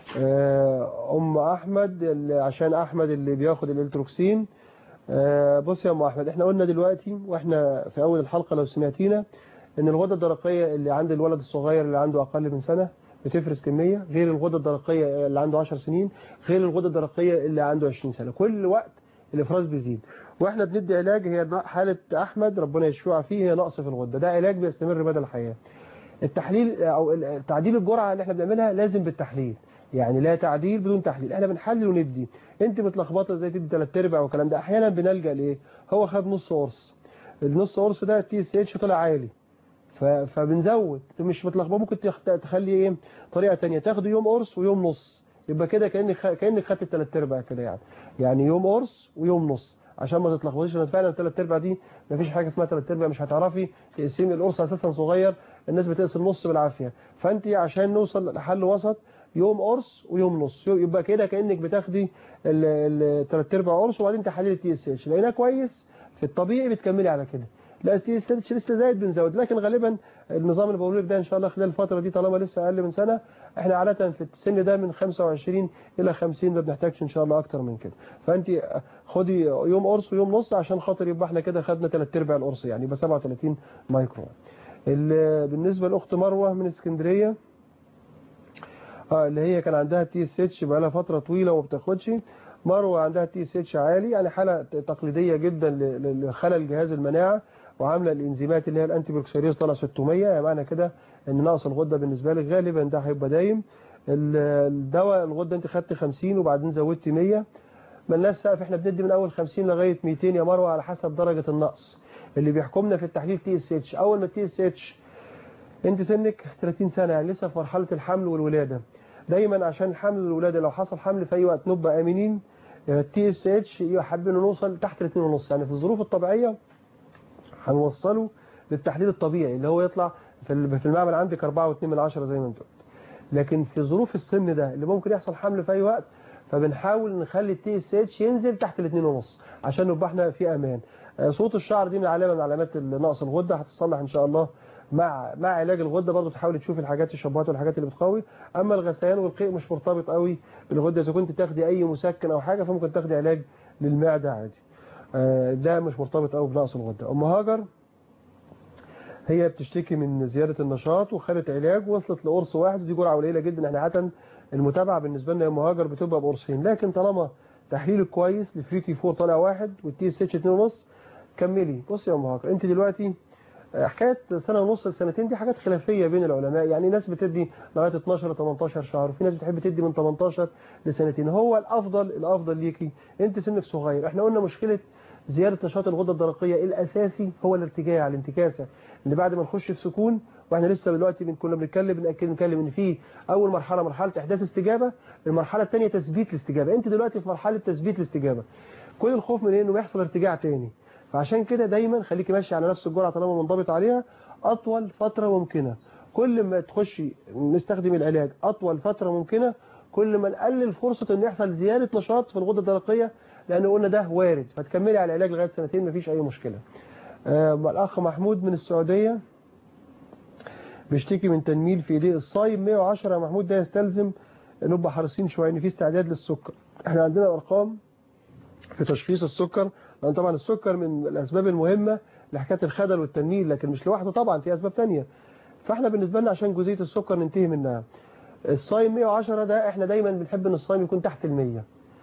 آه، ام احمد اللي- عشان احمد اللي بياخد الالتروكسين آه، بص يا ام احمد احنا قلنا دلوقتي واحنا في اول الحلقة لو سمعتينا ان الغدة الدرقية اللي عند الولد الصغير اللي عنده اقل من سنة بتفرز كمية غير الغدة الدرقية اللي عنده 10 سنين غير الغدة الدرقية اللي عنده 20 سنة كل وقت الافراز بيزيد واحنا بندي علاج هي حالة احمد ربنا يشفعه فيه هي نقص في الغدة ده علاج بيستمر مدى الحياة التحليل او ال- تعديل الجرعة اللي احنا بنعملها لازم بالتحليل يعني لا تعديل بدون تحليل احنا بنحلل وندي انت متلخبطه ازاي تدي ثلاث ارباع والكلام ده احيانا بنلجا لايه هو خد نص قرص النص قرص ده التي اس اتش طلع عالي ف- فبنزود مش متلخبطه ممكن تخ- تخلي ايه طريقه تانية تاخد يوم قرص ويوم نص يبقى كده كانك خ- كانك خدت الثلاث ارباع كده يعني يعني يوم قرص ويوم نص عشان ما تتلخبطيش لان فعلا الثلاث ارباع دي مفيش حاجه اسمها ثلاث ارباع مش هتعرفي تقسمي القرص اساسا صغير الناس بتقسم نص بالعافيه فانت عشان نوصل لحل وسط يوم قرص ويوم نص يبقى كده كانك بتاخدي الثلاث ارباع قرص وبعدين تحللي التي اس اتش لقيناه كويس في الطبيعي بتكملي على كده لا التي اس اتش لسه زايد بنزود لكن غالبا النظام اللي بقول لك ده ان شاء الله خلال الفتره دي طالما لسه اقل من سنه احنا عاده في السن ده من 25 الى 50 ما بنحتاجش ان شاء الله اكتر من كده فانت خدي يوم قرص ويوم نص عشان خاطر يبقى احنا كده خدنا ثلاث ارباع القرص يعني يبقى 37 مايكرو ال- بالنسبه لاخت مروه من اسكندريه اه اللي هي كان عندها تي اس اتش بقى لها فتره طويله وما بتاخدش مروه عندها تي اس اتش عالي يعني حاله تقليديه جدا ل- ل- لخلل جهاز المناعه وعامله الانزيمات اللي هي الانتي بروكسيريز طالعه 600 يعني معنى كده ان نقص الغده بالنسبه لك غالبا ده هيبقى دايم ال- الدواء الغده انت خدت 50 وبعدين زودت 100 ملناش سقف احنا بندي من اول 50 لغايه 200 يا مروه على حسب درجه النقص اللي بيحكمنا في التحليل تي اس اتش اول ما التي اس اتش انت سنك 30 سنه يعني لسه في مرحله الحمل والولاده دايما عشان الحمل والولاده لو حصل حمل في اي وقت نبقى امنين التي اس اتش حابين نوصل تحت ال 2.5 يعني في الظروف الطبيعيه هنوصله للتحليل الطبيعي اللي هو يطلع في ال- في المعمل عندك 4.2 من عشرة زي ما انت قلت لكن في ظروف السن ده اللي ممكن يحصل حمل في اي وقت فبنحاول نخلي التي اس اتش ينزل تحت ال 2.5 عشان نبقى احنا في امان آه، صوت الشعر دي من علامه من علامات نقص الغده هتتصلح ان شاء الله مع مع علاج الغده برضه تحاول تشوف الحاجات الشبهات والحاجات اللي بتقوي اما الغثيان والقيء مش مرتبط قوي بالغده اذا كنت تاخدي اي مسكن او حاجه فممكن تاخدي علاج للمعده عادي آه، ده مش مرتبط قوي بنقص الغده ام هاجر هي بتشتكي من زيادة النشاط وخدت علاج وصلت لقرص واحد ودي جرعة قليلة جدا احنا عادة المتابعة بالنسبة لنا يا مهاجر بتبقى بقرصين لكن طالما تحليلك كويس الفري تي 4 طالع واحد والتي اس اتش 2.5 كملي بصي يا مهاجر انت دلوقتي آه، حكاية سنة ونص لسنتين دي حاجات خلافية بين العلماء يعني ناس بتدي لغاية 12 ل 18 شهر وفي ناس بتحب تدي من 18 لسنتين هو الأفضل الأفضل ليكي انت سنك صغير احنا قلنا مشكلة زيادة نشاط الغدة الدرقية الأساسي هو الارتجاع الانتكاسة اللي بعد ما نخش في سكون واحنا لسه دلوقتي بن- كنا بنتكلم بنأكد بنتكلم ان في اول مرحله مرحله احداث استجابه المرحله الثانيه تثبيت الاستجابه انت دلوقتي في مرحله تثبيت الاستجابه كل الخوف من انه يحصل ارتجاع تاني فعشان كده دايما خليكي ماشي على نفس الجرعه طالما منضبط عليها اطول فتره ممكنه كل ما تخشي نستخدم العلاج اطول فتره ممكنه كل ما نقلل فرصه ان يحصل زياده نشاط في الغده الدرقيه لان قلنا ده وارد فتكملي على العلاج لغايه سنتين مفيش اي مشكله آه، الأخ محمود من السعودية بيشتكي من تنميل في ايديه الصايم 110 يا محمود ده يستلزم نبقى حريصين شوية ان في استعداد للسكر احنا عندنا ارقام في تشخيص السكر لان طبعا السكر من الاسباب المهمة لحكاية الخدل والتنميل لكن مش لوحده طبعا في اسباب تانية فاحنا بالنسبة لنا عشان جزئية السكر ننتهي منها الصايم 110 ده احنا دايما بنحب ان الصايم يكون تحت المية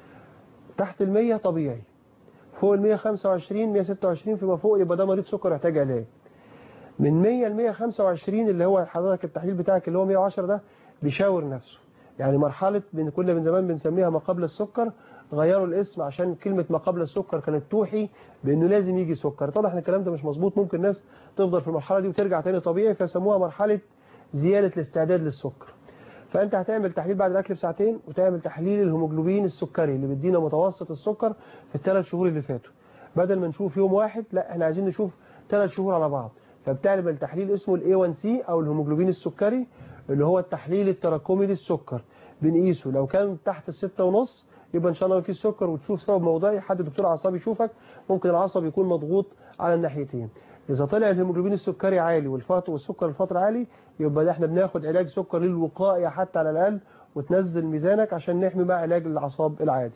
تحت المية طبيعي فوق ال 125 126 فيما فوق يبقى ده مريض سكر يحتاج علاج من 100 ل 125 اللي هو حضرتك التحليل بتاعك اللي هو 110 ده بيشاور نفسه يعني مرحلة من كنا من زمان بنسميها ما قبل السكر غيروا الاسم عشان كلمة ما قبل السكر كانت توحي بانه لازم يجي سكر طبعا احنا الكلام ده مش مظبوط ممكن الناس تفضل في المرحلة دي وترجع تاني طبيعي فسموها مرحلة زيادة الاستعداد للسكر فانت هتعمل تحليل بعد الاكل بساعتين وتعمل تحليل الهيموجلوبين السكري اللي بيدينا متوسط السكر في الثلاث شهور اللي فاتوا بدل ما نشوف يوم واحد لا احنا عايزين نشوف ثلاث شهور على بعض فبتعمل تحليل اسمه الاي 1 سي او الهيموجلوبين السكري اللي هو التحليل التراكمي للسكر بنقيسه لو كان تحت الستة ونص يبقى ان شاء الله في سكر وتشوف سبب موضعي حد دكتور اعصاب يشوفك ممكن العصب يكون مضغوط على الناحيتين اذا طلع الهيموجلوبين السكري عالي والفط والسكر الفطر عالي يبقى ده احنا بناخد علاج سكر للوقايه حتى على الاقل وتنزل ميزانك عشان نحمي مع علاج الاعصاب العادي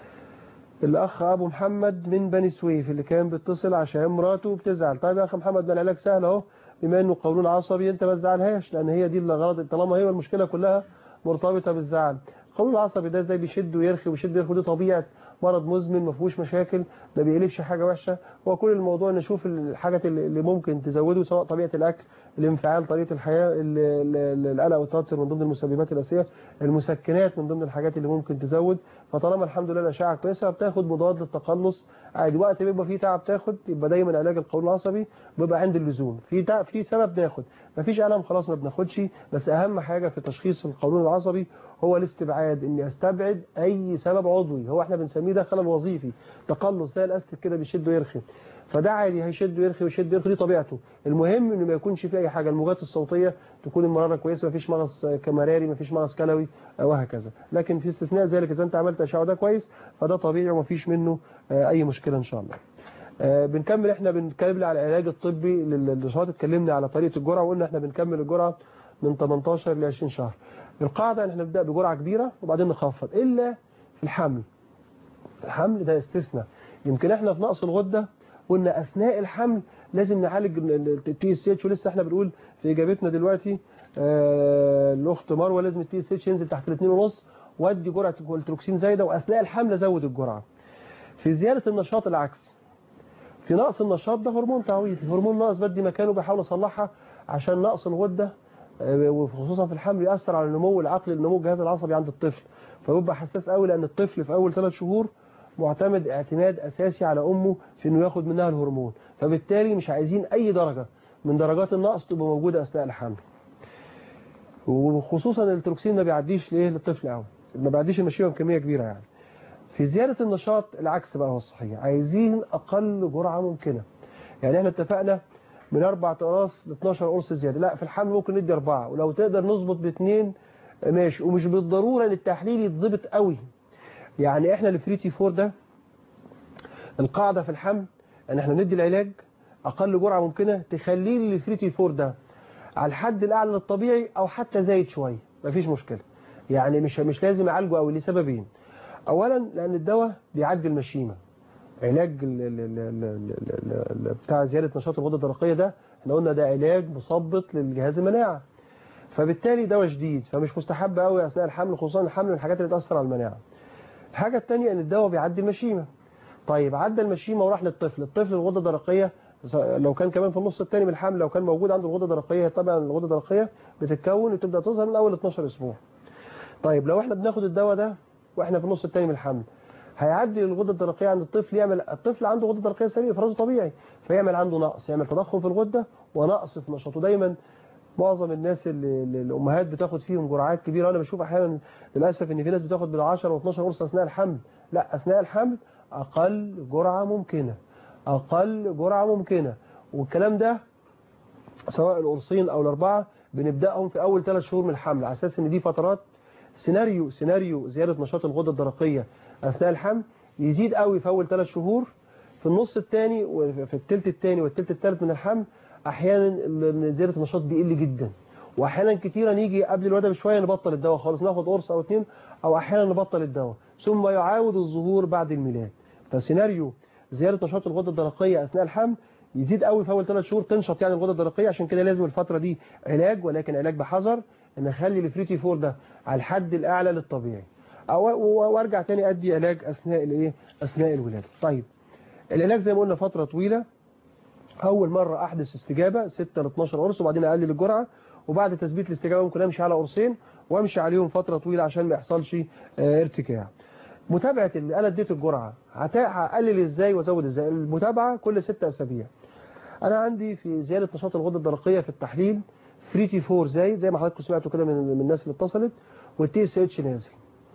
الاخ ابو محمد من بني سويف اللي كان بيتصل عشان مراته بتزعل طيب يا اخ محمد ده العلاج سهل اهو بما انه قولون عصبي انت ما تزعلهاش لان هي دي اللي غلط طالما هي المشكله كلها مرتبطه بالزعل القولون العصبي ده ازاي بيشد ويرخي ويشد ويرخي دي طبيعه مرض مزمن ما فيهوش مشاكل ما بيقلبش حاجه وحشه هو كل الموضوع نشوف الحاجات اللي اللي ممكن تزوده سواء طبيعه الاكل الانفعال طريقه الحياه ال- ال- ال- القلق والتوتر من ضمن المسببات الاساسيه المسكنات من ضمن الحاجات اللي ممكن تزود فطالما الحمد لله الاشعه كويسه بتاخد مضاد للتقلص عادي وقت بيبقى فيه تعب تاخد يبقى دايما علاج القولون العصبي بيبقى عند اللزوم في تعب في سبب ناخد مفيش الم خلاص ما بناخدش بس اهم حاجه في تشخيص القولون العصبي هو الاستبعاد اني استبعد اي سبب عضوي هو احنا بنسميه ده خلل وظيفي تقلص زي الاستك كده بيشد ويرخي فده عادي هيشد ويرخي ويشد ويرخي دي طبيعته المهم انه ما يكونش فيه اي حاجه الموجات الصوتيه تكون المراره كويسه مفيش مغص كمراري مفيش مغص كلوي وهكذا لكن في استثناء ذلك اذا انت عملت اشعه ده كويس فده طبيعي ومفيش منه آه، اي مشكله ان شاء الله آه، بنكمل احنا بنتكلم على العلاج الطبي للنشاط اتكلمنا على طريقه الجرعه وقلنا احنا بنكمل الجرعه من 18 ل 20 شهر القاعده ان احنا نبدا بجرعه كبيره وبعدين نخفض الا في الحمل الحمل ده استثناء يمكن احنا في نقص الغده قلنا اثناء الحمل لازم نعالج التي اس اتش ولسه احنا بنقول في اجابتنا دلوقتي آه، الاخت مروه لازم التي اس اتش ينزل تحت الاثنين ونص وادي جرعه التروكسين زايده واثناء الحمل ازود الجرعه في زياده النشاط العكس في نقص النشاط ده هرمون تعويضي هرمون ناقص بدي مكانه بحاول اصلحها عشان نقص الغده آه، وخصوصا في الحمل ياثر على النمو العقلي النمو الجهاز العصبي عند الطفل فيبقى حساس قوي لان الطفل في اول ثلاث شهور معتمد اعتماد اساسي على امه في انه ياخد منها الهرمون فبالتالي مش عايزين اي درجه من درجات النقص تبقى موجوده اثناء الحمل وخصوصا التروكسين ما بيعديش ليه للطفل قوي ما بيعديش المشيمه بكميه كبيره يعني في زياده النشاط العكس بقى هو الصحيح عايزين اقل جرعه ممكنه يعني احنا اتفقنا من اربع اقراص ل 12 قرص زياده لا في الحمل ممكن ندي اربعه ولو تقدر نظبط باثنين ماشي ومش بالضروره ان التحليل يتظبط قوي يعني احنا الفريتي فور ده القاعده في الحمل ان احنا ندي العلاج اقل جرعه ممكنه تخليه لي الفريتي فور ده على الحد الاعلى للطبيعي او حتى زايد شويه مفيش مشكله يعني مش مش لازم اعالجه قوي لسببين اولا لان الدواء بيعدي المشيمه علاج ال ال ال ال ال ال ال بتاع زياده نشاط الغده الدرقيه ده احنا قلنا ده علاج مثبط للجهاز المناعه فبالتالي دواء شديد فمش مستحب قوي اثناء الحمل خصوصا الحمل من الحاجات اللي تاثر على المناعه الحاجه الثانيه ان الدواء بيعدي المشيمه طيب عدى المشيمه وراح للطفل الطفل الغده الدرقيه لو كان كمان في النص الثاني من الحمل لو كان موجود عنده الغده الدرقيه طبعا الغده الدرقيه بتتكون وتبدا تظهر من اول 12 اسبوع طيب لو احنا بناخد الدواء ده واحنا في النص الثاني من الحمل هيعدي الغده الدرقيه عند الطفل يعمل الطفل عنده غده درقيه سليمه افرازه طبيعي فيعمل عنده نقص يعمل تضخم في الغده ونقص في نشاطه دايما معظم الناس اللي اللي الامهات بتاخد فيهم جرعات كبيره وانا بشوف احيانا للاسف ان في ناس بتاخد بال 10 و12 قرص اثناء الحمل لا اثناء الحمل اقل جرعه ممكنه اقل جرعه ممكنه والكلام ده سواء القرصين او الاربعه بنبداهم في اول ثلاث شهور من الحمل على اساس ان دي فترات سيناريو سيناريو زياده نشاط الغده الدرقيه اثناء الحمل يزيد قوي في اول ثلاث شهور في النص الثاني وفي الثلث الثاني والثلث الثالث من الحمل احيانا زياده النشاط بيقل جدا واحيانا كتيرا نيجي قبل الولاده بشويه نبطل الدواء خالص ناخد قرص او اثنين او احيانا نبطل الدواء ثم يعاود الظهور بعد الميلاد فسيناريو زياده نشاط الغده الدرقيه اثناء الحمل يزيد قوي في اول ثلاث شهور تنشط يعني الغده الدرقيه عشان كده لازم الفتره دي علاج ولكن علاج بحذر ان اخلي الفريتي فور ده على الحد الاعلى للطبيعي او وارجع تاني ادي علاج اثناء الايه اثناء الولاده طيب العلاج زي ما قلنا فتره طويله اول مره احدث استجابه 6 ل 12 قرص وبعدين اقلل الجرعه وبعد تثبيت الاستجابه ممكن امشي على قرصين وامشي عليهم فتره طويله عشان ما يحصلش آه، ارتكاع متابعه اللي انا اديت الجرعه هت- هقلل ازاي وازود ازاي المتابعه كل 6 اسابيع انا عندي في زياده نشاط الغده الدرقيه في التحليل فريتي فور زايد زي ما حضراتكم سمعتوا كده من من الناس اللي اتصلت والتي اس اتش نازل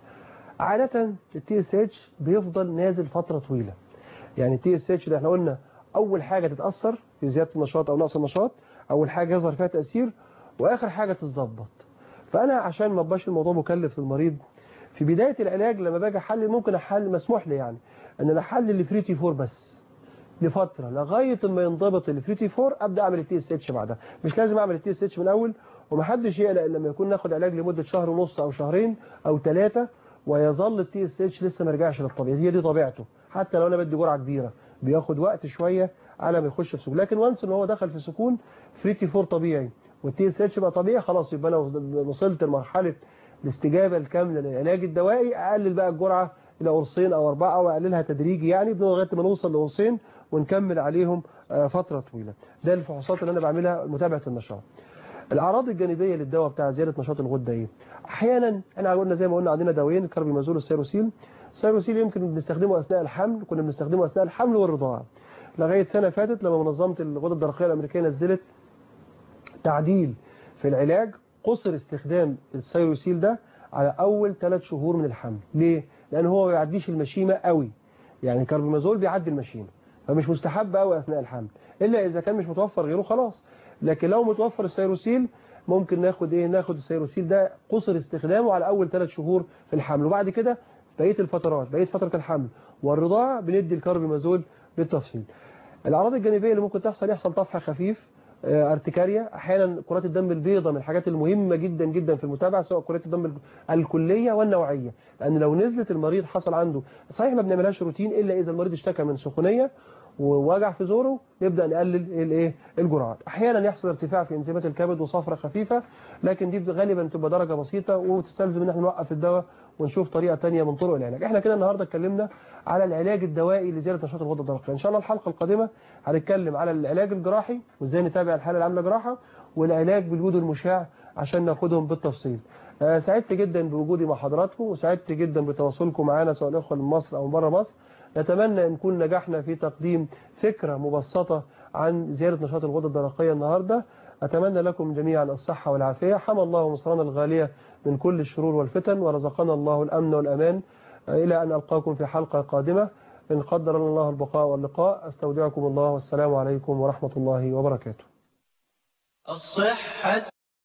عادة التي اس اتش بيفضل نازل فترة طويلة يعني التي اس اتش ده احنا قلنا اول حاجة تتأثر في زيادة النشاط او نقص النشاط اول حاجة يظهر فيها تأثير واخر حاجة تتظبط فانا عشان ما ابقاش الموضوع مكلف للمريض في بداية العلاج لما باجي احلل ممكن احلل مسموح لي يعني ان انا احلل الفريتي فور بس لفترة لغاية ما ينضبط الفريتي فور ابدا اعمل التي اس اتش بعدها مش لازم اعمل التي اس اتش من الاول ومحدش يقلق إلا لما يكون ناخد علاج لمدة شهر ونص او شهرين او ثلاثة ويظل التي اس اتش لسه ما رجعش للطبيعي هي دي طبيعته حتى لو انا بدي جرعة كبيرة بياخد وقت شوية على ما يخش في سكون لكن وانس ان هو دخل في سكون فريتي فور طبيعي والتي اس اتش بقى طبيعي خلاص يبقى انا وصلت لمرحلة الاستجابة الكاملة للعلاج الدوائي اقلل بقى الجرعة الى قرصين او اربعة او اقللها تدريجي يعني لغايه ما نوصل لقرصين ونكمل عليهم آه، فترة طويلة ده الفحوصات اللي انا بعملها متابعة النشاط الاعراض الجانبيه للدواء بتاع زياده نشاط الغده ايه احيانا احنا قلنا زي ما قلنا عندنا دوايين الكاربيمازول والسيروسيل السيروسيل يمكن بنستخدمه اثناء الحمل كنا بنستخدمه اثناء الحمل والرضاعه لغايه سنه فاتت لما منظمه الغده الدرقيه الامريكيه نزلت تعديل في العلاج قصر استخدام السيروسيل ده على اول ثلاث شهور من الحمل ليه لان هو ما بيعديش المشيمه قوي يعني الكاربيمازول بيعدي المشيمه فمش مستحب قوي اثناء الحمل الا اذا كان مش متوفر غيره خلاص لكن لو متوفر السيروسيل ممكن ناخد ايه ناخد السيروسيل ده قصر استخدامه على اول ثلاث شهور في الحمل وبعد كده بقيه الفترات بقيه فتره الحمل والرضاعه بندي الكاربيمازول بالتفصيل الاعراض الجانبيه اللي ممكن تحصل يحصل طفح خفيف آه، ارتكاريا احيانا كرات الدم البيضاء من الحاجات المهمه جدا جدا في المتابعه سواء كرات الدم الكليه والنوعيه لان لو نزلت المريض حصل عنده صحيح ما بنعملهاش روتين الا اذا المريض اشتكى من سخونيه ووجع في زوره نبدا نقلل الايه الجرعات احيانا يحصل ارتفاع في انزيمات الكبد وصفرة خفيفه لكن دي غالبا تبقى درجه بسيطه وتستلزم ان احنا نوقف الدواء ونشوف طريقه ثانيه من طرق العلاج احنا كده النهارده اتكلمنا على العلاج الدوائي لزياده نشاط الغده الدرقيه ان شاء الله الحلقه القادمه هنتكلم على العلاج الجراحي وازاي نتابع الحاله اللي عامله جراحه والعلاج بالجود المشع عشان ناخدهم بالتفصيل آه، سعدت جدا بوجودي مع حضراتكم وسعدت جدا بتواصلكم معنا سواء الاخوه من مصر او من بره مصر نتمنى ان نكون نجحنا في تقديم فكره مبسطه عن زياده نشاط الغده الدرقيه النهارده اتمنى لكم جميعا الصحه والعافيه حمى الله مصرنا الغاليه من كل الشرور والفتن ورزقنا الله الامن والامان آه، الى ان القاكم في حلقه قادمه ان قدر لنا الله البقاء واللقاء استودعكم الله والسلام عليكم ورحمه الله وبركاته الصحة